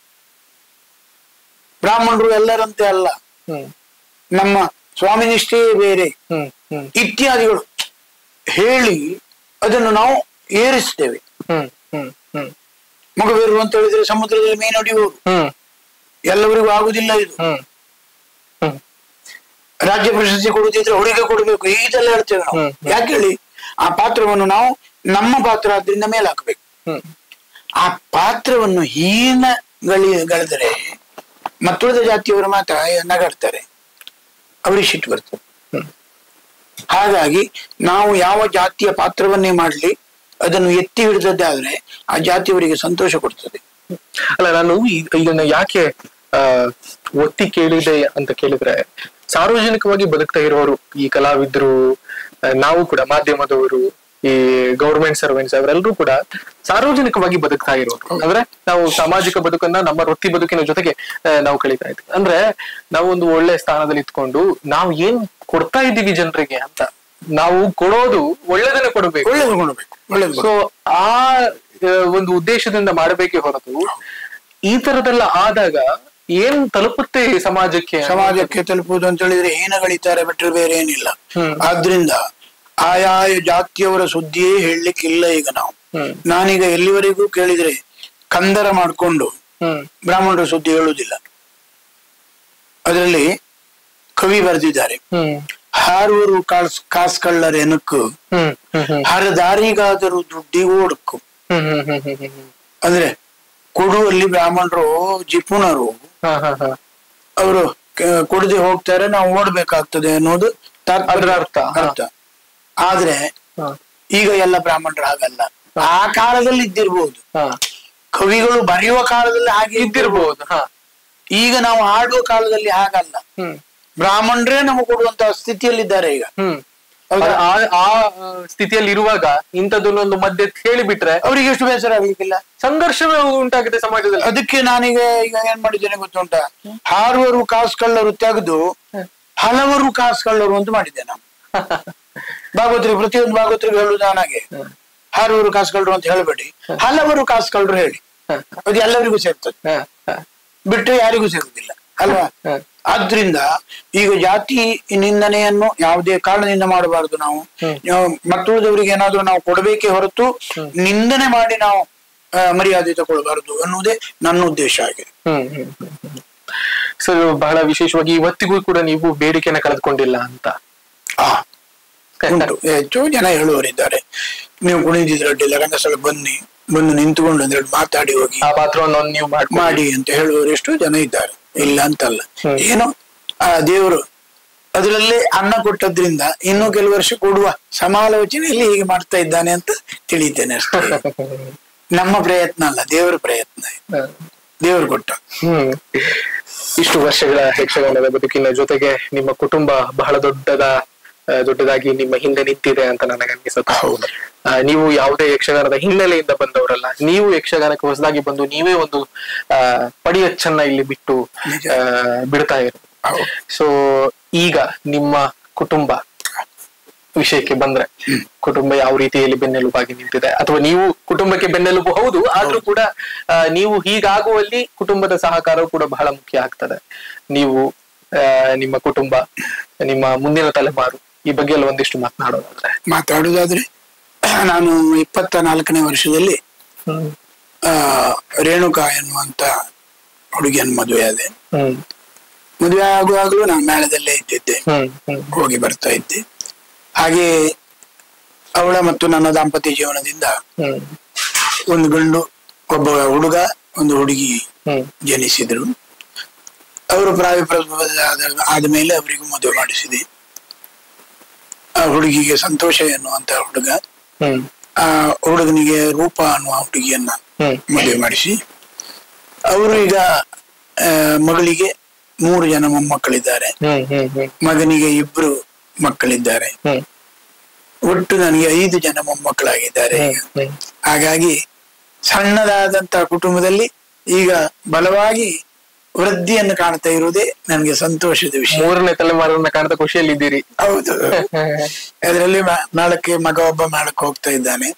ಬ್ರಾಹ್ಮಣರು ಎಲ್ಲರಂತೆ ಅಲ್ಲ ಹ್ಮ್ ನಮ್ಮ ಸ್ವಾಮಿ ನಿಷ್ಠೆಯೇ ಬೇರೆ ಹ್ಮ್ ಹ್ಮ್ ಇತ್ಯಾದಿಗಳು ಹೇಳಿ ಅದನ್ನು ನಾವು ಏರಿಸ್ತೇವೆ ಹ್ಮ್ ಹ್ಮ್ ಹ್ಮ್ ಮಗಬೇರು ಅಂತ ಹೇಳಿದ್ರೆ ಸಮುದ್ರದಲ್ಲಿ ಮೀನೊಡೆಯುವರು ಹ್ಮ್ ಎಲ್ಲರಿಗೂ ಆಗುದಿಲ್ಲ ಇದು ಹ್ಮ್ ಹ್ಮ್ ರಾಜ್ಯ ಪ್ರಶಸ್ತಿ ಕೊಡುದಿದ್ರೆ ಹುಡುಗ ಕೊಡಬೇಕು ಇದೆಲ್ಲ ಹೇಳ್ತೇವೆ ನಾವು ಹ್ಮ್. ಯಾಕೆ ಹೇಳಿ ಆ ಪಾತ್ರವನ್ನು ನಾವು ನಮ್ಮ ಪಾತ್ರ ಆದ್ರಿಂದ ಮೇಲೆ ಹಾಕಬೇಕು ಹ್ಮ್ ಆ ಪಾತ್ರವನ್ನು ಹೀನಗಳಿ ಗಳಿದರೆ ಮತ್ತುಳಿದ ಜಾತಿಯವರು ಮಾತ್ರ ನಗಾಡ್ತಾರೆ ಅವರಿಗೆ ಸಿಟ್ಟು ಬರ್ತದೆ ಹ್ಮ್. ಹಾಗಾಗಿ ನಾವು ಯಾವ ಜಾತಿಯ ಪಾತ್ರವನ್ನೇ ಮಾಡಲಿ ಅದನ್ನು ಎತ್ತಿ ಹಿಡಿದದ್ದಾದ್ರೆ ಆ ಜಾತಿಯವರಿಗೆ ಸಂತೋಷ ಕೊಡ್ತದೆ ಅಲ್ಲ ನಾನು ಈ- ಇದನ್ನ ಯಾಕೆ ಆ ಒತ್ತಿ ಕೇಳಿದೆ ಅಂತ ಕೇಳಿದ್ರೆ ಸಾರ್ವಜನಿಕವಾಗಿ ಬದುಕ್ತಾ ಇರೋರು ಈ ಕಲಾವಿದ್ರು ಆ, ನಾವು ಕೂಡ ಮಾಧ್ಯಮದವರು ಈ ಗೌರ್ಮೆಂಟ್ ಸರ್ವೆಂಟ್ಸ್ ಅವರೆಲ್ಲರೂ ಕೂಡ ಸಾರ್ವಜನಿಕವಾಗಿ ಬದುಕ್ತಾ ಇರೋರು ಅಂದ್ರೆ ನಾವು ಸಾಮಾಜಿಕ ಬದುಕನ್ನ ನಮ್ಮ ವೃತ್ತಿ ಬದುಕಿನ ಜೊತೆಗೆ ಆ, ನಾವು ಕಳೀತಾ ಇದ್ವಿ ಅಂದ್ರೆ ನಾವು ಒಂದು ಒಳ್ಳೆ ಸ್ಥಾನದಲ್ಲಿ ಇತ್ಕೊಂಡು ನಾವು ಏನ್ ಕೊಡ್ತಾ ಇದ್ದೀವಿ ಜನರಿಗೆ ಅಂತ ನಾವು ಕೊಡೋದು ಒಳ್ಳೆದನ್ನೇ ಕೊಡಬೇಕು ಒಳ್ಳೇದು ಕೊಡಬೇಕು ಒಳ್ಳೇದು ಸೊ ಆ ಆ, ಒಂದು ಉದ್ದೇಶದಿಂದ ಮಾಡಬೇಕೇ ಹೊರತು ಈ ತರದೆಲ್ಲ ಆದಾಗ ಏನ್ ತಲುಪುತ್ತೆ ಈ ಸಮಾಜಕ್ಕೆ ಸಮಾಜಕ್ಕೆ ತಲುಪುವುದು ಅಂತ ಹೇಳಿದ್ರೆ ಹೀನಗಳಿದ್ದಾರೆ ಬಿಟ್ಟರೆ ಬೇರೆ ಏನಿಲ್ಲ ಹ್ಮ್. ಆದ್ರಿಂದ ಆಯಾಯ ಜಾತಿಯವರ ಸುದ್ದಿಯೇ ಹೇಳಲಿಕ್ಕಿಲ್ಲ ಈಗ ನಾವು ಹ್ಮ್. ನಾನೀಗ ಎಲ್ಲಿವರೆಗೂ ಕೇಳಿದ್ರೆ ಕಂದರ ಮಾಡಿಕೊಂಡು ಹ್ಮ್ ಬ್ರಾಹ್ಮಣರ ಸುದ್ದಿ ಹೇಳುವುದಿಲ್ಲ ಅದರಲ್ಲಿ ಕವಿ ಬರೆದಿದ್ದಾರೆ ಹ್ಮ್ ಹಾರುವರು ಕಾಸ್ ಕಾಸ್ಕಳ್ಳರೆನಕ್ಕು ಹ್ಮ್ ಹ್ಮ್ ಹ್ಮ್ ಹರದಾರಿಗಾದರೂ ದುಡ್ಡಿ ಓಡಕ್ಕು ಹ್ಮ್ ಹ್ಮ್ ಹ್ಮ್ ಹ್ಮ್ ಹ್ಮ್ ಹ್ಮ್ ಅಂದ್ರೆ ಕೊಡುವಲ್ಲಿ ಬ್ರಾಹ್ಮಣರು ಜಿಪುಣರು ಹಾ ಹಾ ಹಾ ಅವರು ಕೊಡದೆ ಹೋಗ್ತಾರೆ ನಾವು ಓಡ್ಬೇಕಾಗ್ತದೆ ಅನ್ನೋದು ತಾತ್ಪರ್ಯ. ಅದ್ರ ಅರ್ಥ, ಹಾ. ಅರ್ಥ ಆದ್ರೆ ಹಾ ಈಗ ಎಲ್ಲ ಬ್ರಾಹ್ಮಣರು ಹಾಗಲ್ಲ ಆ ಕಾಲದಲ್ಲಿ ಇದ್ದಿರ್ಬೋದು ಹಾ ಕವಿಗಳು ಬರೆಯುವ ಕಾಲದಲ್ಲಿ ಹಾಗೆ ಇದ್ದಿರ್ಬೋದು ಹಾ ಈಗ ನಾವು ಆಡುವ ಕಾಲದಲ್ಲಿ ಹಾಗಲ್ಲ ಹ್ಮ್ ಬ್ರಾಹ್ಮಣರೇ ನಮಗೆ ಕೊಡುವಂತ ಸ್ಥಿತಿಯಲ್ಲಿದ್ದಾರೆ ಈಗ ಹ್ಮ್ ಹೌದಾ? ಆ ಆ ಆ ಸ್ಥಿತಿಯಲ್ಲಿ ಇರುವಾಗ ಇಂಥದ್ದನ್ನೊಂದು ಮಧ್ಯೆ ಹೇಳಿಬಿಟ್ರೆ ಅವರಿಗೆ ಎಷ್ಟು ಬೇಸರ ಆಗಲಿಕ್ಕಿಲ್ಲ ಸಂಘರ್ಷವೇ ಉಂಟಾಗುತ್ತೆ ಸಮಾಜದಲ್ಲಿ ಅದಕ್ಕೆ ನಾನೀಗ ಈಗ ಏನ್ ಮಾಡಿದ್ದೇನೆ ಗೊತ್ತುಂಟ ಹಾರುವರು ಕಾಸುಕಳ್ಳರು ತೆಗೆದು ಹಲವರು ಕಾಸುಕಳ್ಳರು ಅಂತ ಮಾಡಿದ್ದೆ ನಾನು ಭಾಗವತರಿಗೆ ಪ್ರತಿಯೊಂದು ಭಾಗವತರಿಗೆ ಹೇಳುವುದು ನಾನಾಗೆ ಹಾರುವರು ಕಾಸುಕಳ್ಳರು ಅಂತ ಹೇಳಬೇಡಿ ಹಲವರು ಕಾಸುಕಳ್ಳರು ಹೇಳಿ ಅದು ಎಲ್ಲರಿಗೂ ಸೇರ್ತದೆ ಹಾ ಹಾ ಬಿಟ್ಟರೆ ಯಾರಿಗೂ ಸೇರುವುದಿಲ್ಲ ಅಲ್ವಾ ಹ. ಆದ್ರಿಂದ ಈಗ ಜಾತಿ ನಿಂದನೆಯನ್ನು ಯಾವುದೇ ಕಾರಣದಿಂದ ಮಾಡಬಾರದು ನಾವು ನಾವು ಮತ್ತುಳಿದವರಿಗೆ ಏನಾದ್ರೂ ನಾವು ಕೊಡಬೇಕೇ ಹೊರತು ನಿಂದನೆ ಮಾಡಿ ನಾವು ಆ, ಮರ್ಯಾದೆ ತಗೊಳ್ಬಾರದು ಅನ್ನುವುದೇ ನನ್ನ ಉದ್ದೇಶ ಆಗಿದೆ ಹ್ಮ್ ಹ್ಮ್ ಹ್ಮ್ ಹ್ಮ್. ಸೊ ಬಹಳ ವಿಶೇಷವಾಗಿ ಇವತ್ತಿಗೂ ಕೂಡ ನೀವು ಬೇಡಿಕೆನ ಕಳೆದುಕೊಂಡಿಲ್ಲ ಅಂತ ಆ ಉಂಟು ಹೆಚ್ಚು ಜನ ಹೇಳುವರಿದ್ದಾರೆ ನೀವು ಕುಣಿದಿದ್ರೆ ಅಡ್ಡಿಲ್ಲ ರಂಗಸ್ಥಳ ಬನ್ನಿ ಬಂದು ನಿಂತುಕೊಂಡು ಒಂದೆರಡು ಮಾತಾಡಿ ಹೋಗಿ ಆ ಪಾತ್ರವನ್ನು ನೀವು ಮಾಡಿ ಮಾಡಿ ಅಂತ ಹೇಳುವವರು ಎಷ್ಟೋ ಜನ ಇದ್ದಾರೆ ಇಲ್ಲ ಅಂತಲ್ಲ ಹ್ಮ್. ಏನೋ ಆ ದೇವರು ಅದರಲ್ಲೇ ಅನ್ನ ಕೊಟ್ಟದ್ರಿಂದ ಇನ್ನು ಕೆಲವು ವರ್ಷ ಕೊಡುವ ಸಮಾಲೋಚನೆಯಲ್ಲಿ ಹೀಗೆ ಮಾಡ್ತಾ ಇದ್ದಾನೆ ಅಂತ ತಿಳಿತೇನೆ ಅಷ್ಟೇ ನಮ್ಮ ಪ್ರಯತ್ನ ಅಲ್ಲ ದೇವರ ಪ್ರಯತ್ನ ದೇವರು ಕೊಟ್ಟ ಹ್ಮ್ ಇಷ್ಟು ವರ್ಷಗಳ ಯಕ್ಷಗಾನದ ಬದುಕಿನ ಜೊತೆಗೆ ನಿಮ್ಮ ಕುಟುಂಬ ಬಹಳ ದೊಡ್ಡದ ಆ, ದೊಡ್ಡದಾಗಿ ನಿಮ್ಮ ಹಿಂದೆ ನಿಂತಿದೆ ಅಂತ ನನಗೆ ಅನಿಸುತ್ತೆ ಹೌದು. ಆ, ನೀವು ಯಾವುದೇ ಯಕ್ಷಗಾನದ ಹಿನ್ನೆಲೆಯಿಂದ ಬಂದವರಲ್ಲ ನೀವು ಯಕ್ಷಗಾನಕ್ಕೆ ಹೊಸದಾಗಿ ಬಂದು ನೀವೇ ಒಂದು ಆ ಪಡಿಯಚ್ಚನ್ನ ಇಲ್ಲಿ ಬಿಟ್ಟು ನಿಜ. ಆ, ಬಿಡ್ತಾ ಇರೋ ಹೌದು. ಸೊ ಈಗ ನಿಮ್ಮ ಕುಟುಂಬ ವಿಷಯಕ್ಕೆ ಬಂದ್ರೆ ಕುಟುಂಬ ಯಾವ ರೀತಿಯಲ್ಲಿ ಬೆನ್ನೆಲುಬಾಗಿ ನಿಂತಿದೆ ಅಥವಾ ನೀವು ಕುಟುಂಬಕ್ಕೆ ಬೆನ್ನೆಲುಬು ಹೌದು ಆದ್ರೂ ಕೂಡ ಆ, ನೀವು ಹೀಗಾಗುವಲ್ಲಿ ಕುಟುಂಬದ ಸಹಕಾರವು ಕೂಡ ಬಹಳ ಮುಖ್ಯ ಆಗ್ತದೆ ನೀವು ಆ, ನಿಮ್ಮ ಕುಟುಂಬ ನಿಮ್ಮ ಮುಂದಿನ ತಲೆಮಾರು ಈ ಬಗ್ಗೆ ಎಲ್ಲ ಒಂದಿಷ್ಟು ಮಾತನಾಡೋದಾದ್ರೆ ಮಾತಾಡುದಾದ್ರೆ ನಾನು ಇಪ್ಪತ್ತ ನಾಲ್ಕನೇ ವರ್ಷದಲ್ಲಿ ಹ್ಮ್ ಆ ರೇಣುಕಾ ಎನ್ನುವಂತ ಹುಡುಗಿಯನ್ನು ಮದುವೆ ಆದೆ ಹ್ಮ್ ಮದುವೆ ಆಗುವಾಗಲೂ ನಾನು ಮೇಳದಲ್ಲೇ ಇದ್ದಿದ್ದೆ ಹ್ಮ್ ಹ್ಮ್ ಹೋಗಿ ಬರ್ತಾ ಇದ್ದೆ ಹಾಗೆ ಅವಳ ಮತ್ತು ನನ್ನ ದಾಂಪತ್ಯ ಜೀವನದಿಂದ ಹ್ಮ್ ಒಂದು ಗಂಡು ಒಬ್ಬ ಹುಡುಗ ಒಂದು ಹುಡುಗಿ ಹ್ಮ್ ಜನಿಸಿದ್ರು ಅವರು ಪ್ರಾಯಪ್ರಭ ಆದ ಮೇಲೆ ಅವರಿಗೂ ಮದುವೆ ಮಾಡಿಸಿದೆ ಆ ಹುಡುಗಿಗೆ ಸಂತೋಷ ಎನ್ನುವಂತ ಹುಡುಗ ಹ್ಮ್ ಆ ಹುಡುಗನಿಗೆ ರೂಪ ಅನ್ನುವ ಹುಡುಗಿಯನ್ನ ಹ್ಮ್ ಮದುವೆ ಮಾಡಿಸಿ ಅವರು ಈಗ ಆ, ಮಗಳಿಗೆ ಮೂರು ಜನ ಮೊಮ್ಮಕ್ಕಳಿದ್ದಾರೆ ಹ್ಮ್ ಹ್ಮ್ ಹ್ಮ್ ಮಗನಿಗೆ ಇಬ್ರು ಮಕ್ಕಳಿದ್ದಾರೆ ಹ್ಮ್ ಒಟ್ಟು ನನಗೆ ಐದು ಜನ ಮೊಮ್ಮಕ್ಕಳಾಗಿದ್ದಾರೆ ಈಗ ಹ್ಮ್ ಹಾಗಾಗಿ ಸಣ್ಣದಾದಂತಹ ಕುಟುಂಬದಲ್ಲಿ ಈಗ ಬಲವಾಗಿ ವೃದ್ಧಿಯನ್ನು ಕಾಣ್ತಾ ಇರುವುದೇ ನನಗೆ ಸಂತೋಷದ ವಿಷಯ ಮೂರನೇ ತಲೆಮಾರನ್ನ ಕಾಣ್ತಾ ಖುಷಿಯಲ್ಲಿ ಇದ್ದೀರಿ ಹೌದು ಅದರಲ್ಲಿ ಮ- ಮೇಳಕ್ಕೆ ಮಗ ಒಬ್ಬ ಮೇಳಕ್ಕೆ ಹೋಗ್ತಾ ಇದ್ದಾನೆ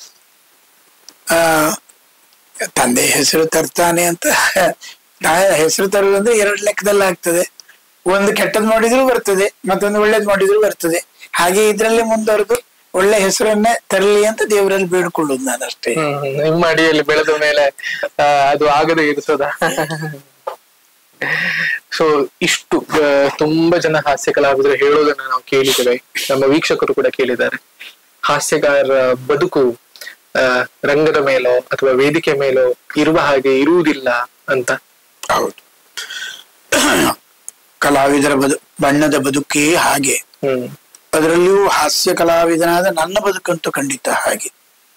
ಆ ತಂದೆ ಹೆಸರು ತರ್ತಾನೆ ಅಂತ ನಾ ಹೆಸರು ತರುವುದಂದ್ರೆ ಎರಡು ಲೆಕ್ಕದಲ್ಲಿ ಆಗ್ತದೆ ಒಂದು ಕೆಟ್ಟದ್ ಮಾಡಿದ್ರು ಬರ್ತದೆ ಮತ್ತೊಂದು ಒಳ್ಳೇದ್ ಮಾಡಿದ್ರು ಬರ್ತದೆ ಹಾಗೆ ಇದ್ರಲ್ಲಿ ಮುಂದುವರೆದು ಒಳ್ಳೆ ಹೆಸರನ್ನೇ ತರಲಿ ಅಂತ ದೇವರಲ್ಲಿ ಬೇಡ್ಕೊಳ್ಳುದು ನಾನು ಅಷ್ಟೇ ಹ್ಮ್ ಹ್ಮ್. ನಿಮ್ಮ ಅಡಿಯಲ್ಲಿ ಬೆಳೆದ ಮೇಲೆ ಆ, ಅದು ಆಗದೆ ಇರ್ತದ ಸೊ ಇಷ್ಟು ಆ, ತುಂಬಾ ಜನ ಹಾಸ್ಯ ಕಲಾವಿದರು ಹೇಳೋದನ್ನ ನಾವು ಕೇಳಿದ್ದೇವೆ ನಮ್ಮ ವೀಕ್ಷಕರು ಕೂಡ ಕೇಳಿದ್ದಾರೆ ಹಾಸ್ಯಗಾರರ ಬದುಕು ಆ, ರಂಗದ ಮೇಲೋ ಅಥವಾ ವೇದಿಕೆ ಮೇಲೋ ಇರುವ ಹಾಗೆ ಇರುವುದಿಲ್ಲ ಅಂತ ಹೌದು ಕಲಾವಿದರ ಬದು ಬಣ್ಣದ ಬದುಕೇ ಹಾಗೆ ಹ್ಮ್ ಅದರಲ್ಲಿಯೂ ಹಾಸ್ಯ ಕಲಾವಿದನಾದ ನನ್ನ ಬದುಕಂತೂ ಖಂಡಿತ ಹಾಗೆ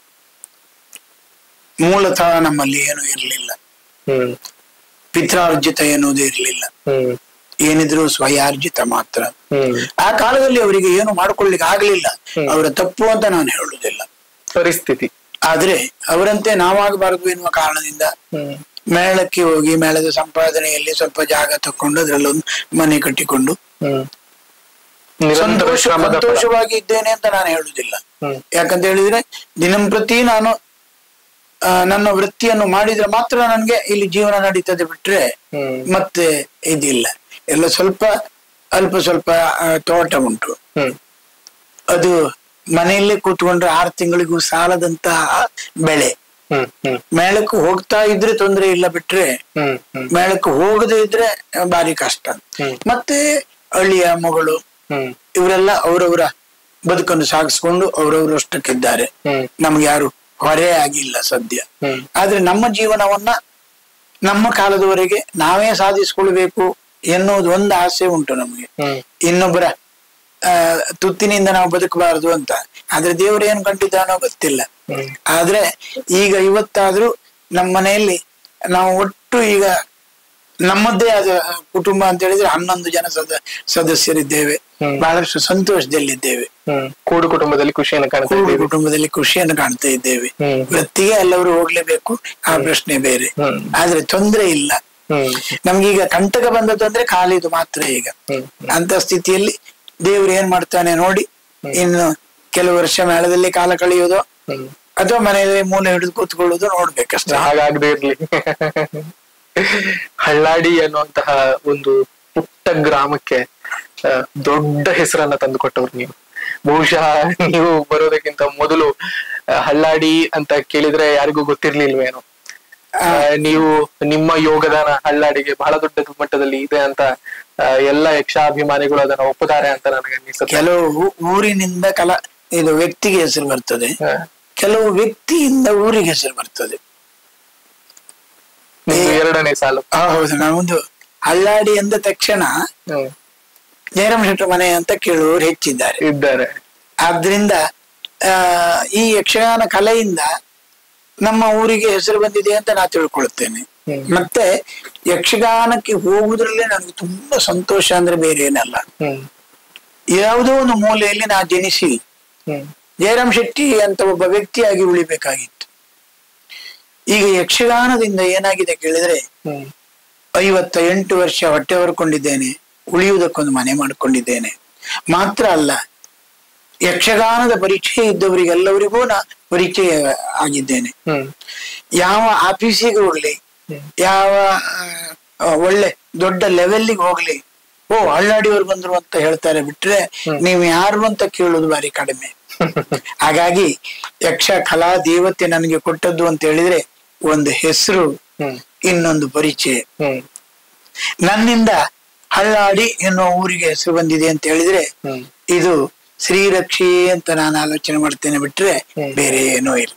ಮೂಲತಃ ನಮ್ಮಲ್ಲಿ ಏನು ಇರಲಿಲ್ಲ ಹ್ಮ್ ಪಿತ್ರಾರ್ಜಿತ ಎನ್ನುವುದೇ ಇರಲಿಲ್ಲ ಹ್ಮ್ ಏನಿದ್ರು ಸ್ವಯಾರ್ಜಿತ ಮಾತ್ರ ಹ್ಮ್ ಆ ಕಾಲದಲ್ಲಿ ಅವರಿಗೆ ಏನು ಮಾಡ್ಕೊಳ್ಳಿಕ್ಕೆ ಆಗ್ಲಿಲ್ಲ ಅವರ ತಪ್ಪು ಅಂತ ನಾನು ಹೇಳುವುದಿಲ್ಲ ಪರಿಸ್ಥಿತಿ ಆದ್ರೆ ಅವರಂತೆ ನಾವಾಗಬಾರದು ಎನ್ನುವ ಕಾರಣದಿಂದ ಹ್ಮ್ ಮೇಳಕ್ಕೆ ಹೋಗಿ ಮೇಳದ ಸಂಪಾದನೆಯಲ್ಲಿ ಸ್ವಲ್ಪ ಜಾಗ ತಕೊಂಡು ಅದರಲ್ಲೊಂದು ಮನೆ ಕಟ್ಟಿಕೊಂಡು ಹ್ಮ್ ನಿರಂತರ ಸಂತೋಷ ಶ್ರಮದ ಫಲ. ಸಂತೋಷವಾಗಿ ಇದ್ದೇನೆ ಅಂತ ನಾನು ಹೇಳುದಿಲ್ಲ ಹ್ಮ್ ಯಾಕಂತ ಹೇಳಿದ್ರೆ ದಿನಂಪ್ರತಿ ನಾನು ಆ, ನನ್ನ ವೃತ್ತಿಯನ್ನು ಮಾಡಿದ್ರೆ ಮಾತ್ರ ನನಗೆ ಇಲ್ಲಿ ಜೀವನ ನಡೀತದೆ ಬಿಟ್ರೆ ಹ್ಮ್ ಮತ್ತೆ ಇದಿಲ್ಲ ಎಲ್ಲ ಸ್ವಲ್ಪ ಅಲ್ಪ ಸ್ವಲ್ಪ ಆ, ತೋಟ ಉಂಟು ಹ್ಮ್ ಅದು ಮನೆಯಲ್ಲೇ ಕೂತ್ಕೊಂಡ್ರೆ ಆರು ತಿಂಗಳಿಗೂ ಸಾಲದಂತಹ ಬೆಳೆ ಹ್ಮ್ ಹ್ಮ್ ಮೇಳಕ್ಕೆ ಹೋಗ್ತಾ ಇದ್ರೆ ತೊಂದರೆ ಇಲ್ಲ ಬಿಟ್ರೆ ಹ್ಮ್ ಹ್ಮ್ ಮೇಳಕ್ಕೆ ಹೋಗದೆ ಇದ್ರೆ ಭಾರಿ ಕಷ್ಟ ಹ್ಮ್. ಮತ್ತೆ ಅಳಿಯ ಮಗಳು ಹ್ಮ್ ಇವರೆಲ್ಲ ಅವರವರ ಬದುಕನ್ನು ಸಾಗಿಸ್ಕೊಂಡು ಅವರವರಷ್ಟಕ್ಕಿದ್ದಾರೆ ಹ್ಮ್ ನಮ್ಗೆ ಯಾರು ಹೊರೆ ಆಗಿಲ್ಲ ಸದ್ಯ ಹ್ಮ್ ಆದ್ರೆ ನಮ್ಮ ಜೀವನವನ್ನ ನಮ್ಮ ಕಾಲದವರೆಗೆ ನಾವೇ ಸಾಧಿಸ್ಕೊಳ್ಬೇಕು ಎನ್ನುವುದು ಒಂದು ಆಸೆ ಉಂಟು ನಮಗೆ ಹ್ಮ್ ಇನ್ನೊಬ್ಬರ ಆ ತುತ್ತಿನಿಂದ ನಾವು ಬದುಕಬಾರದು ಅಂತ ಆದ್ರೆ ದೇವರು ಏನು ಕಂಡಿದ್ದಾನೋ ಗೊತ್ತಿಲ್ಲ ಹ್ಮ್ ಆದ್ರೆ ಈಗ ಇವತ್ತಾದ್ರೂ ನಮ್ಮ ಮನೆಯಲ್ಲಿ ನಾವು ಒಟ್ಟು ಈಗ ನಮ್ಮದೇ ಆದ ಕುಟುಂಬ ಅಂತ ಹೇಳಿದ್ರೆ ಹನ್ನೊಂದು ಜನ ಸದ ಸದಸ್ಯರಿದ್ದೇವೆ ಹ್ಮ್. ಬಹಳಷ್ಟು ಸಂತೋಷದಲ್ಲಿದ್ದೇವೆ ಹ್ಮ್ ಕೂಡು ಕುಟುಂಬದಲ್ಲಿ ಖುಷಿಯನ್ನು ಕಾಣ್ತಾ ಕೂಡು ಇದ್ದೀವಿ ಕುಟುಂಬದಲ್ಲಿ ಖುಷಿಯನ್ನು ಕಾಣ್ತಾ ಇದ್ದೇವೆ ಹ್ಮ್. ವೃತ್ತಿಗೆ ಎಲ್ಲರೂ ಹೋಗ್ಲೇಬೇಕು ಆ ಪ್ರಶ್ನೆ ಬೇರೆ ಹ್ಮ್. ಆದ್ರೆ ತೊಂದ್ರೆ ಇಲ್ಲ ಹ್ಮ್ ನಮ್ಗೀಗ ಕಂಟಕ ಬಂದದ್ದು ಅಂದ್ರೆ ಕಾಲಿದು ಮಾತ್ರ ಈಗ ಹ್ಮ್. ಅಂತ ಸ್ಥಿತಿಯಲ್ಲಿ ದೇವ್ರು ಏನ್ ಮಾಡ್ತಾನೆ ನೋಡಿ ಇನ್ನು ಕೆಲವು ವರ್ಷ ಮೇಳದಲ್ಲಿ ಕಾಲ ಕಳೆಯುವುದೋ ಹ್ಮ್ ಅಥವಾ ಮನೆಯಲ್ಲಿ ಮೂಲೆ ಹಿಡಿದು ಕೂತ್ಕೊಳ್ಳುವುದು ನೋಡ್ಬೇಕಷ್ಟೇ ಹಾಗಾಗದೆ ಇರ್ಲಿ ಹಳ್ಳಾಡಿ ಅನ್ನುವಂತಹ ಒಂದು ಪುಟ್ಟ ಗ್ರಾಮಕ್ಕೆ ಆ, ದೊಡ್ಡ ಹೆಸರನ್ನ ತಂದುಕೊಟ್ಟವ್ರು ನೀವು ಬಹುಶಃ ನೀವು ಬರೋದಕ್ಕಿಂತ ಮೊದಲು ಆ, ಹಳ್ಳಾಡಿ ಅಂತ ಕೇಳಿದ್ರೆ ಯಾರಿಗೂ ಗೊತ್ತಿರ್ಲಿಲ್ವೇನೋ ಆ, ನೀವು ನಿಮ್ಮ ಯೋಗದಾನ ಹಳ್ಳಾಡಿಗೆ ಬಹಳ ದೊಡ್ಡ ಮಟ್ಟದಲ್ಲಿ ಇದೆ ಅಂತ ಆ, ಎಲ್ಲ ಯಕ್ಷಾಭಿಮಾನಿಗಳು ಅದನ್ನ ಒಪ್ಪುತ್ತಾರೆ ಅಂತ ನನಗೆ ಅನಿಸುತ್ತೆ ಕೆಲವು ಊ- ಊರಿನಿಂದ ಕಲಾ ಇದು ವ್ಯಕ್ತಿಗೆ ಹೆಸರು ಬರ್ತದೆ ಆ, ಕೆಲವು ವ್ಯಕ್ತಿಯಿಂದ ಊರಿಗೆ ಹೆಸರು ಬರ್ತದೆ ನಿಮ್ದು ಎರಡನೇ ಸಾಲು ಆ, ಹೌದು ನಾವೊಂದು ಹಳ್ಳಾಡಿ ಎಂದ ತಕ್ಷಣ ಹ್ಮ್. ಜಯರಾಮ್ ಶೆಟ್ಟಿ ಮನೆ ಅಂತ ಕೇಳುವವರು ಹೆಚ್ಚಿದ್ದಾರೆ ಇದ್ದಾರೆ ಆದ್ರಿಂದ ಆ ಈ ಯಕ್ಷಗಾನ ಕಲೆಯಿಂದ ನಮ್ಮ ಊರಿಗೆ ಹೆಸರು ಬಂದಿದೆ ಅಂತ ನಾ ತಿಳ್ಕೊಳ್ತೇನೆ ಹ್ಮ್. ಮತ್ತೆ ಯಕ್ಷಗಾನಕ್ಕೆ ಹೋಗುದ್ರಲ್ಲೇ ನನಗೆ ತುಂಬಾ ಸಂತೋಷ ಅಂದ್ರೆ ಬೇರೆ ಏನಲ್ಲ ಹ್ಮ್ ಯಾವುದೋ ಒಂದು ಮೂಲೆಯಲ್ಲಿ ನಾ ಜನಿಸಿ ಹ್ಮ್ ಜಯರಾಮ್ ಶೆಟ್ಟಿ ಅಂತ ಒಬ್ಬ ವ್ಯಕ್ತಿಯಾಗಿ ಉಳಿಬೇಕಾಗಿತ್ತು ಈಗ ಯಕ್ಷಗಾನದಿಂದ ಏನಾಗಿದೆ ಕೇಳಿದ್ರೆ ಹ್ಮ್ ಐವತ್ತ ಎಂಟು ವರ್ಷ ಹೊಟ್ಟೆ ಹೊರ್ಕೊಂಡಿದ್ದೇನೆ ಉಳಿಯುವುದಕ್ಕೊಂದು ಮನೆ ಮಾಡಿಕೊಂಡಿದ್ದೇನೆ ಮಾತ್ರ ಅಲ್ಲ ಯಕ್ಷಗಾನದ ಪರಿಚಯ ಇದ್ದವರಿಗೆಲ್ಲವರಿಗೂ ನಾ ಪರಿಚಯ ಆಗಿದ್ದೇನೆ ಹ್ಮ್ ಯಾವ ಆಫೀಸಿಗೆ ಹೋಗ್ಲಿ ಹ್ಮ್. ಯಾವ ಆ, ಒಳ್ಳೆ ದೊಡ್ಡ ಲೆವೆಲ್ಗೆ ಹೋಗ್ಲಿ ಓ ಹಳ್ಳಾಡಿಯವ್ರು ಬಂದ್ರು ಅಂತ ಹೇಳ್ತಾರೆ ಬಿಟ್ರೆ ನೀವು ಯಾರು ಅಂತ ಕೇಳೋದು ಬಾರಿ ಕಡಿಮೆ ಹಾಗಾಗಿ ಯಕ್ಷ ಕಲಾ ದೇವತೆ ನನಗೆ ಕೊಟ್ಟದ್ದು ಅಂತ ಹೇಳಿದ್ರೆ ಒಂದು ಹೆಸರು ಹ್ಮ್ ಇನ್ನೊಂದು ಪರಿಚಯ ಹ್ಮ್ ನನ್ನಿಂದ ಹಳ್ಳಾಡಿ ಎನ್ನುವ ಊರಿಗೆ ಹೆಸರು ಬಂದಿದೆ ಅಂತ ಹೇಳಿದ್ರೆ ಹ್ಮ್ ಇದು ಶ್ರೀರಕ್ಷಿ ಅಂತ ನಾನು ಆಲೋಚನೆ ಮಾಡ್ತೇನೆ ಬಿಟ್ರೆ ಹ್ಮ್. ಬೇರೆ ಏನೂ ಇಲ್ಲ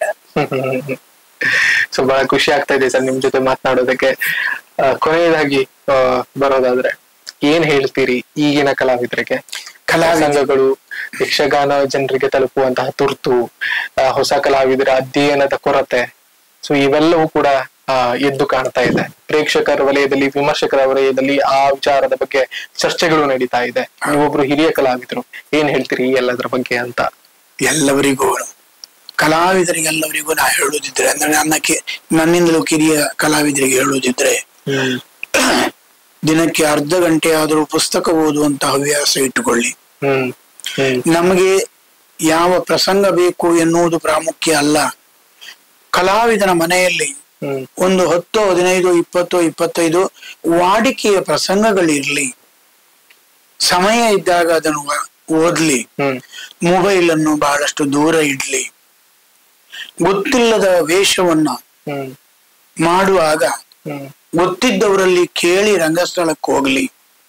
ಸೊ ಬಹಳ ಖುಷಿ ಆಗ್ತಾ ಇದೆ ಸರ್ ನಿಮ್ ಜೊತೆ ಮಾತನಾಡೋದಕ್ಕೆ ಆ, ಕೊನೆಯದಾಗಿ ಆ, ಬರೋದಾದ್ರೆ ಏನ್ ಹೇಳ್ತೀರಿ ಈಗಿನ ಕಲಾವಿದರಿಗೆ ಕಲಾವಿದ- ಸಂಘಗಳು ಯಕ್ಷಗಾನ ಜನರಿಗೆ ತಲುಪುವಂತಹ ತುರ್ತು ಆ, ಹೊಸ ಕಲಾವಿದರ ಅಧ್ಯಯನದ ಕೊರತೆ ಸೊ ಇವೆಲ್ಲವೂ ಕೂಡ ಆ, ಎದ್ದು ಕಾಣ್ತಾ ಇದೆ ಪ್ರೇಕ್ಷಕರ ವಲಯದಲ್ಲಿ ವಿಮರ್ಶಕರ ವಲಯದಲ್ಲಿ ಆ ವಿಚಾರದ ಬಗ್ಗೆ ಚರ್ಚೆಗಳು ನಡೀತಾ ಇದೆ ನೀವೊಬ್ರು ಹಿರಿಯ ಕಲಾವಿದರು ಏನ್ ಹೇಳ್ತೀರಿ ಈ ಎಲ್ಲದರ ಬಗ್ಗೆ ಅಂತ ಎಲ್ಲವರಿಗೂ ಕಲಾವಿದರಿಗೆಲ್ಲವರಿಗೂ ನಾ ಹೇಳುದಿದ್ರೆ ಅಂದ್ರೆ ನನ್ನ ಕಿ- ನನ್ನಿಂದಲೂ ಕಿರಿಯ ಕಲಾವಿದರಿಗೆ ಹೇಳುದಿದ್ರೆ ದಿನಕ್ಕೆ ಅರ್ಧ ಗಂಟೆ ಆದರೂ ಪುಸ್ತಕ ಓದುವಂತ ಹವ್ಯಾಸ ಇಟ್ಟುಕೊಳ್ಳಿ ಹ್ಮ್ ಹ್ಮ್ ನಮಗೆ ಯಾವ ಪ್ರಸಂಗ ಬೇಕು ಎನ್ನುವುದು ಪ್ರಾಮುಖ್ಯ ಅಲ್ಲ ಕಲಾವಿದನ ಮನೆಯಲ್ಲಿ ಹ್ಮ್ ಒಂದು ಹತ್ತು ಹದಿನೈದು ಇಪ್ಪತ್ತು ಇಪ್ಪತ್ತೈದು ವಾಡಿಕೆಯ ಪ್ರಸಂಗಗಳಿರ್ಲಿ ಸಮಯ ಇದ್ದಾಗ ಅದನ್ನು ವ- ಓದ್ಲಿ ಹ್ಮ್ ಮೊಬೈಲ್ ಅನ್ನು ಬಹಳಷ್ಟು ದೂರ ಇಡ್ಲಿ ಗೊತ್ತಿಲ್ಲದ ವೇಷವನ್ನ ಹ್ಮ್ ಮಾಡುವಾಗ ಹ್ಮ್ ಗೊತ್ತಿದ್ದವರಲ್ಲಿ ಕೇಳಿ ರಂಗಸ್ಥಳಕ್ಕೆ ಹೋಗ್ಲಿ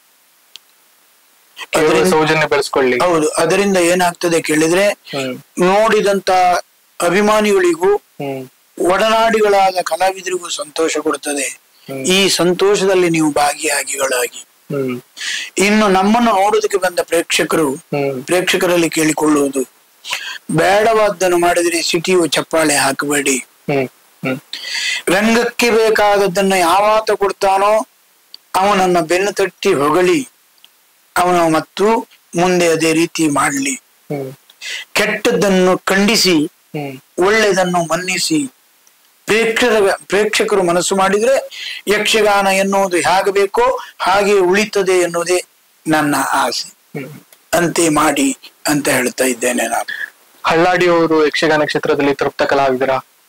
ಕೇವಲ ಅದರಿಂದ- ಸೌಜನ್ಯ ಬೆಳೆಸ್ಕೊಳ್ಳಿ ಹೌದು ಅದರಿಂದ ಏನಾಗ್ತದೆ ಕೇಳಿದ್ರೆ ಹ್ಮ್ ನೋಡಿದಂತ ಅಭಿಮಾನಿಗಳಿಗೂ ಹ್ಮ್ ಒಡನಾಡಿಗಳಾದ ಕಲಾವಿದರಿಗೂ ಸಂತೋಷ ಕೊಡುತ್ತದೆ ಈ ಸಂತೋಷದಲ್ಲಿ ನೀವು ಭಾಗಿಯಾಗಿಗಳಾಗಿ ಹ್ಮ್ ಇನ್ನು ನಮ್ಮನ್ನು ನೋಡೋದಕ್ಕೆ ಬಂದ ಪ್ರೇಕ್ಷಕರು ಹ್ಮ್ ಪ್ರೇಕ್ಷಕರಲ್ಲಿ ಕೇಳಿಕೊಳ್ಳುವುದು ಬೇಡವಾದ್ದನ್ನು ಮಾಡಿದ್ರೆ ಸಿಟಿಯು ಚಪ್ಪಾಳೆ ಹಾಕಬೇಡಿ ಹ್ಮ್ ಹ್ಮ್ ರಂಗಕ್ಕೆ ಬೇಕಾದದ್ದನ್ನ ಯಾವಾತ ಕೊಡ್ತಾನೋ ಅವನನ್ನ ಬೆನ್ನು ತಟ್ಟಿ ಹೊಗಳಿ ಅವನ ಮತ್ತು ಮುಂದೆ ಅದೇ ರೀತಿ ಮಾಡಲಿ ಹ್ಮ್ ಕೆಟ್ಟದ್ದನ್ನು ಖಂಡಿಸಿ ಹ್ಮ್ ಒಳ್ಳೆಯದನ್ನು ಮನ್ನಿಸಿ ಪ್ರೇಕ್ಷಕರ ಪ್ರೇಕ್ಷಕರು ಮನಸ್ಸು ಮಾಡಿದ್ರೆ ಯಕ್ಷಗಾನ ಎನ್ನುವುದು ಹೇಗೆ ಬೇಕೋ ಹಾಗೆ ಉಳಿತದೆ ಎನ್ನುವುದೇ ನನ್ನ ಆಸೆ ಹ್ಮ್ ಅಂತೆ ಮಾಡಿ ಅಂತ ಹೇಳ್ತಾ ಇದ್ದೇನೆ ನಾನು ಹಳ್ಳಾಡಿ ಅವರು ಯಕ್ಷಗಾನ ಕ್ಷೇತ್ರದಲ್ಲಿ ತೃಪ್ತ ಕಲಾವಿದರ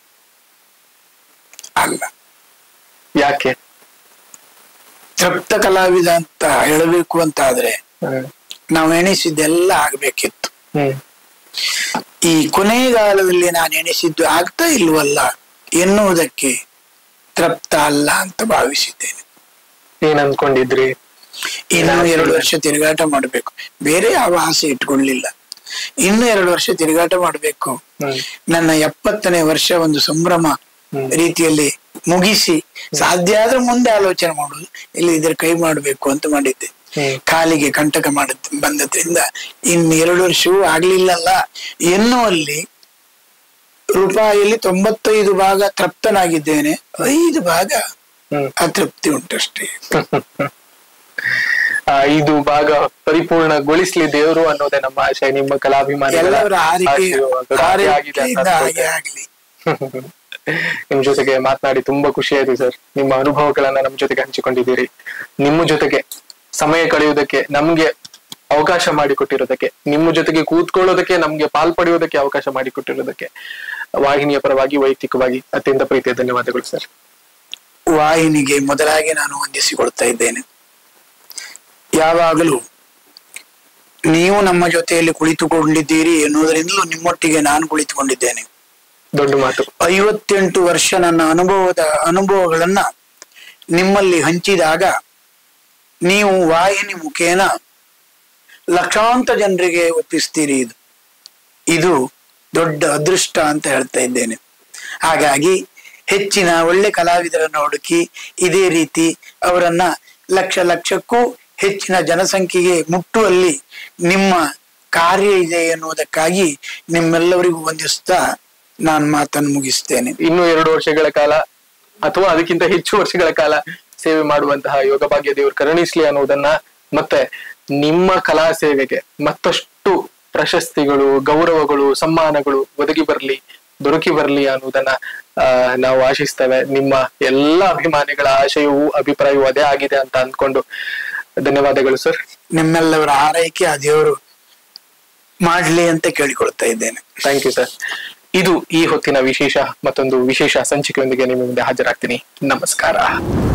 ಅಲ್ಲ ಯಾಕೆ ತೃಪ್ತ ಕಲಾವಿದ ಅಂತ ಹೇಳಬೇಕು ಅಂತ ಆದ್ರೆ ಹ್ಮ್ ನಾವು ಎಣಿಸಿದ್ದೆಲ್ಲ ಆಗ್ಬೇಕಿತ್ತು ಹ್ಮ್ ಈ ಕೊನೆಗಾಲದಲ್ಲಿ ನಾನು ಎಣಿಸಿದ್ದು ಆಗ್ತಾ ಇಲ್ವಲ್ಲ ಎನ್ನುವುದಕ್ಕೆ ತೃಪ್ತ ಅಲ್ಲ ಅಂತ ಭಾವಿಸಿದ್ದೇನೆ ಏನ್ ಅಂದ್ಕೊಂಡಿದ್ರಿ ಇನ್ನು ಎರಡು ವರ್ಷ ತಿರುಗಾಟ ಮಾಡಬೇಕು ಬೇರೆ ಯಾವ ಆಸೆ ಇಟ್ಕೊಳ್ಳಿಲ್ಲ ಇನ್ನು ಎರಡು ವರ್ಷ ತಿರುಗಾಟ ಮಾಡಬೇಕು ಹ್ಮ್ ನನ್ನ ಎಪ್ಪತ್ತನೇ ವರ್ಷ ಒಂದು ಸಂಭ್ರಮ ಹ್ಮ್. ರೀತಿಯಲ್ಲಿ ಮುಗಿಸಿ ಸಾಧ್ಯ ಆದ್ರೆ ಮುಂದೆ ಆಲೋಚನೆ ಮಾಡುದು ಇಲ್ಲಿ ಇದ್ರ ಕೈ ಮಾಡಬೇಕು ಅಂತ ಮಾಡಿದ್ದೆ ಹ್ಮ್. ಕಾಲಿಗೆ ಕಂಟಕ ಮಾಡ ಬಂದದ್ರಿಂದ ಇನ್ನು ಎರಡು ವರ್ಷವೂ ಆಗ್ಲಿಲ್ಲಲ್ಲ ಎನ್ನುವಲ್ಲಿ ರೂಪಾಯಿಯಲ್ಲಿ ತೊಂಬತ್ತೈದು ಭಾಗ ತೃಪ್ತನಾಗಿದ್ದೇನೆ ಐದು ಭಾಗ ಹ್ಮ್ ಅತೃಪ್ತಿ ಉಂಟಷ್ಟೇ ಆ, ಇದು ಭಾಗ ಪರಿಪೂರ್ಣಗೊಳಿಸ್ಲಿ ದೇವರು ಅನ್ನೋದೇ ನಮ್ಮ ಆಶಯ ನಿಮ್ಮ ಕಲಾಭಿಮಾನಿಗಳ ಎಲ್ಲರ ಹಾರಿಕೆ ಆಶೆಯು ಅದು ಹಾಗೆ ಆಗಿದೆ ಅಂತ ಹಾರೈಕೆಯಿಂದ ಅನ್ಕೊಳ್ತೇನೆ. ಹಾಗೆ ಆಗ್ಲಿ ನಿಮ್ ಜೊತೆಗೆ ಮಾತನಾಡಿ ತುಂಬಾ ಖುಷಿ ಆಯ್ತು ಸರ್ ನಿಮ್ಮ ಅನುಭವಗಳನ್ನ ನಮ್ ಜೊತೆಗೆ ಹಂಚಿಕೊಂಡಿದ್ದೀರಿ ನಿಮ್ಮ ಜೊತೆಗೆ ಸಮಯ ಕಳೆಯುವುದಕ್ಕೆ ನಮ್ಗೆ ಅವಕಾಶ ಮಾಡಿಕೊಟ್ಟಿರೋದಕ್ಕೆ ನಿಮ್ಮ ಜೊತೆಗೆ ಕೂತ್ಕೊಳ್ಳೋದಕ್ಕೆ ನಮ್ಗೆ ಪಾಲ್ಪಡೆಯೋದಕ್ಕೆ ಅವಕಾಶ ಮಾಡಿಕೊಟ್ಟಿರೋದಕ್ಕೆ ವಾಹಿನಿಯ ಪರವಾಗಿ ವೈಯಕ್ತಿಕವಾಗಿ ಅತ್ಯಂತ ಪ್ರೀತಿಯ ಧನ್ಯವಾದಗಳು ಸರ್ ವಾಹಿನಿಗೆ ಮೊದಲಾಗಿ ನಾನು ವಂದಿಸಿಕೊಳ್ತಾ ಇದ್ದೇನೆ ಯಾವಾಗಲೂ ನೀವು ನಮ್ಮ ಜೊತೆಯಲ್ಲಿ ಕುಳಿತುಕೊಂಡಿದ್ದೀರಿ ಎನ್ನುವುದರಿಂದಲೂ ನಿಮ್ಮೊಟ್ಟಿಗೆ ನಾನು ಕುಳಿತುಕೊಂಡಿದ್ದೇನೆ ದೊಡ್ಡ ಮಾತು ಐವತ್ತೆಂಟು ವರ್ಷ ನನ್ನ ಅನುಭವದ ಅನುಭವಗಳನ್ನ ನಿಮ್ಮಲ್ಲಿ ಹಂಚಿದಾಗ ನೀವು ವಾಹಿನಿ ಮುಖೇನ ಲಕ್ಷಾಂತರ ಜನರಿಗೆ ಒಪ್ಪಿಸ್ತೀರಿ ಇದು ಇದು ದೊಡ್ಡ ಅದೃಷ್ಟ ಅಂತ ಹೇಳ್ತಾ ಇದ್ದೇನೆ ಹಾಗಾಗಿ ಹೆಚ್ಚಿನ ಒಳ್ಳೆ ಕಲಾವಿದರನ್ನು ಹುಡುಕಿ ಇದೇ ರೀತಿ ಅವರನ್ನ ಲಕ್ಷ ಲಕ್ಷಕ್ಕೂ ಹೆಚ್ಚಿನ ಜನಸಂಖ್ಯೆಗೆ ಮುಟ್ಟುವಲ್ಲಿ ನಿಮ್ಮ ಕಾರ್ಯ ಇದೆ ಎನ್ನುವುದಕ್ಕಾಗಿ ನಿಮ್ಮೆಲ್ಲರಿಗೂ ವಂದಿಸ್ತಾ ನಾನು ಮಾತನ್ನು ಮುಗಿಸ್ತೇನೆ ಇನ್ನು ಎರಡು ವರ್ಷಗಳ ಕಾಲ ಅಥವಾ ಅದಕ್ಕಿಂತ ಹೆಚ್ಚು ವರ್ಷಗಳ ಕಾಲ ಸೇವೆ ಮಾಡುವಂತಹ ಯೋಗ ಭಾಗ್ಯ ದೇವರು ಕರುಣಿಸ್ಲಿ ಅನ್ನೋದನ್ನ ಮತ್ತೆ ನಿಮ್ಮ ಕಲಾ ಸೇವೆಗೆ ಮತ್ತಷ್ಟು ಪ್ರಶಸ್ತಿಗಳು ಗೌರವಗಳು ಸಮ್ಮಾನಗಳು ಒದಗಿ ಬರಲಿ ದೊರಕಿ ಬರಲಿ ಅನ್ನೋದನ್ನ ಆ, ನಾವು ಆಶಿಸ್ತೇವೆ ನಿಮ್ಮ ಎಲ್ಲ ಅಭಿಮಾನಿಗಳ ಆಶಯವೂ ಅಭಿಪ್ರಾಯವೂ ಅದೇ ಆಗಿದೆ ಅಂತ ಅಂದ್ಕೊಂಡು ಧನ್ಯವಾದಗಳು ಸರ್ ನಿಮ್ಮೆಲ್ಲವರ ಆರೈಕೆ ಆ ದೇವರು ಮಾಡ್ಲಿ ಅಂತ ಕೇಳಿಕೊಳ್ತಾ ಇದ್ದೇನೆ ಥ್ಯಾಂಕ್ ಯು ಸರ್ ಇದು ಈ ಹೊತ್ತಿನ ವಿಶೇಷ ಮತ್ತೊಂದು ವಿಶೇಷ ಸಂಚಿಕೆಯೊಂದಿಗೆ ನಿಮ್ಮ ಮುಂದೆ ಹಾಜರಾಗ್ತೀನಿ ನಮಸ್ಕಾರ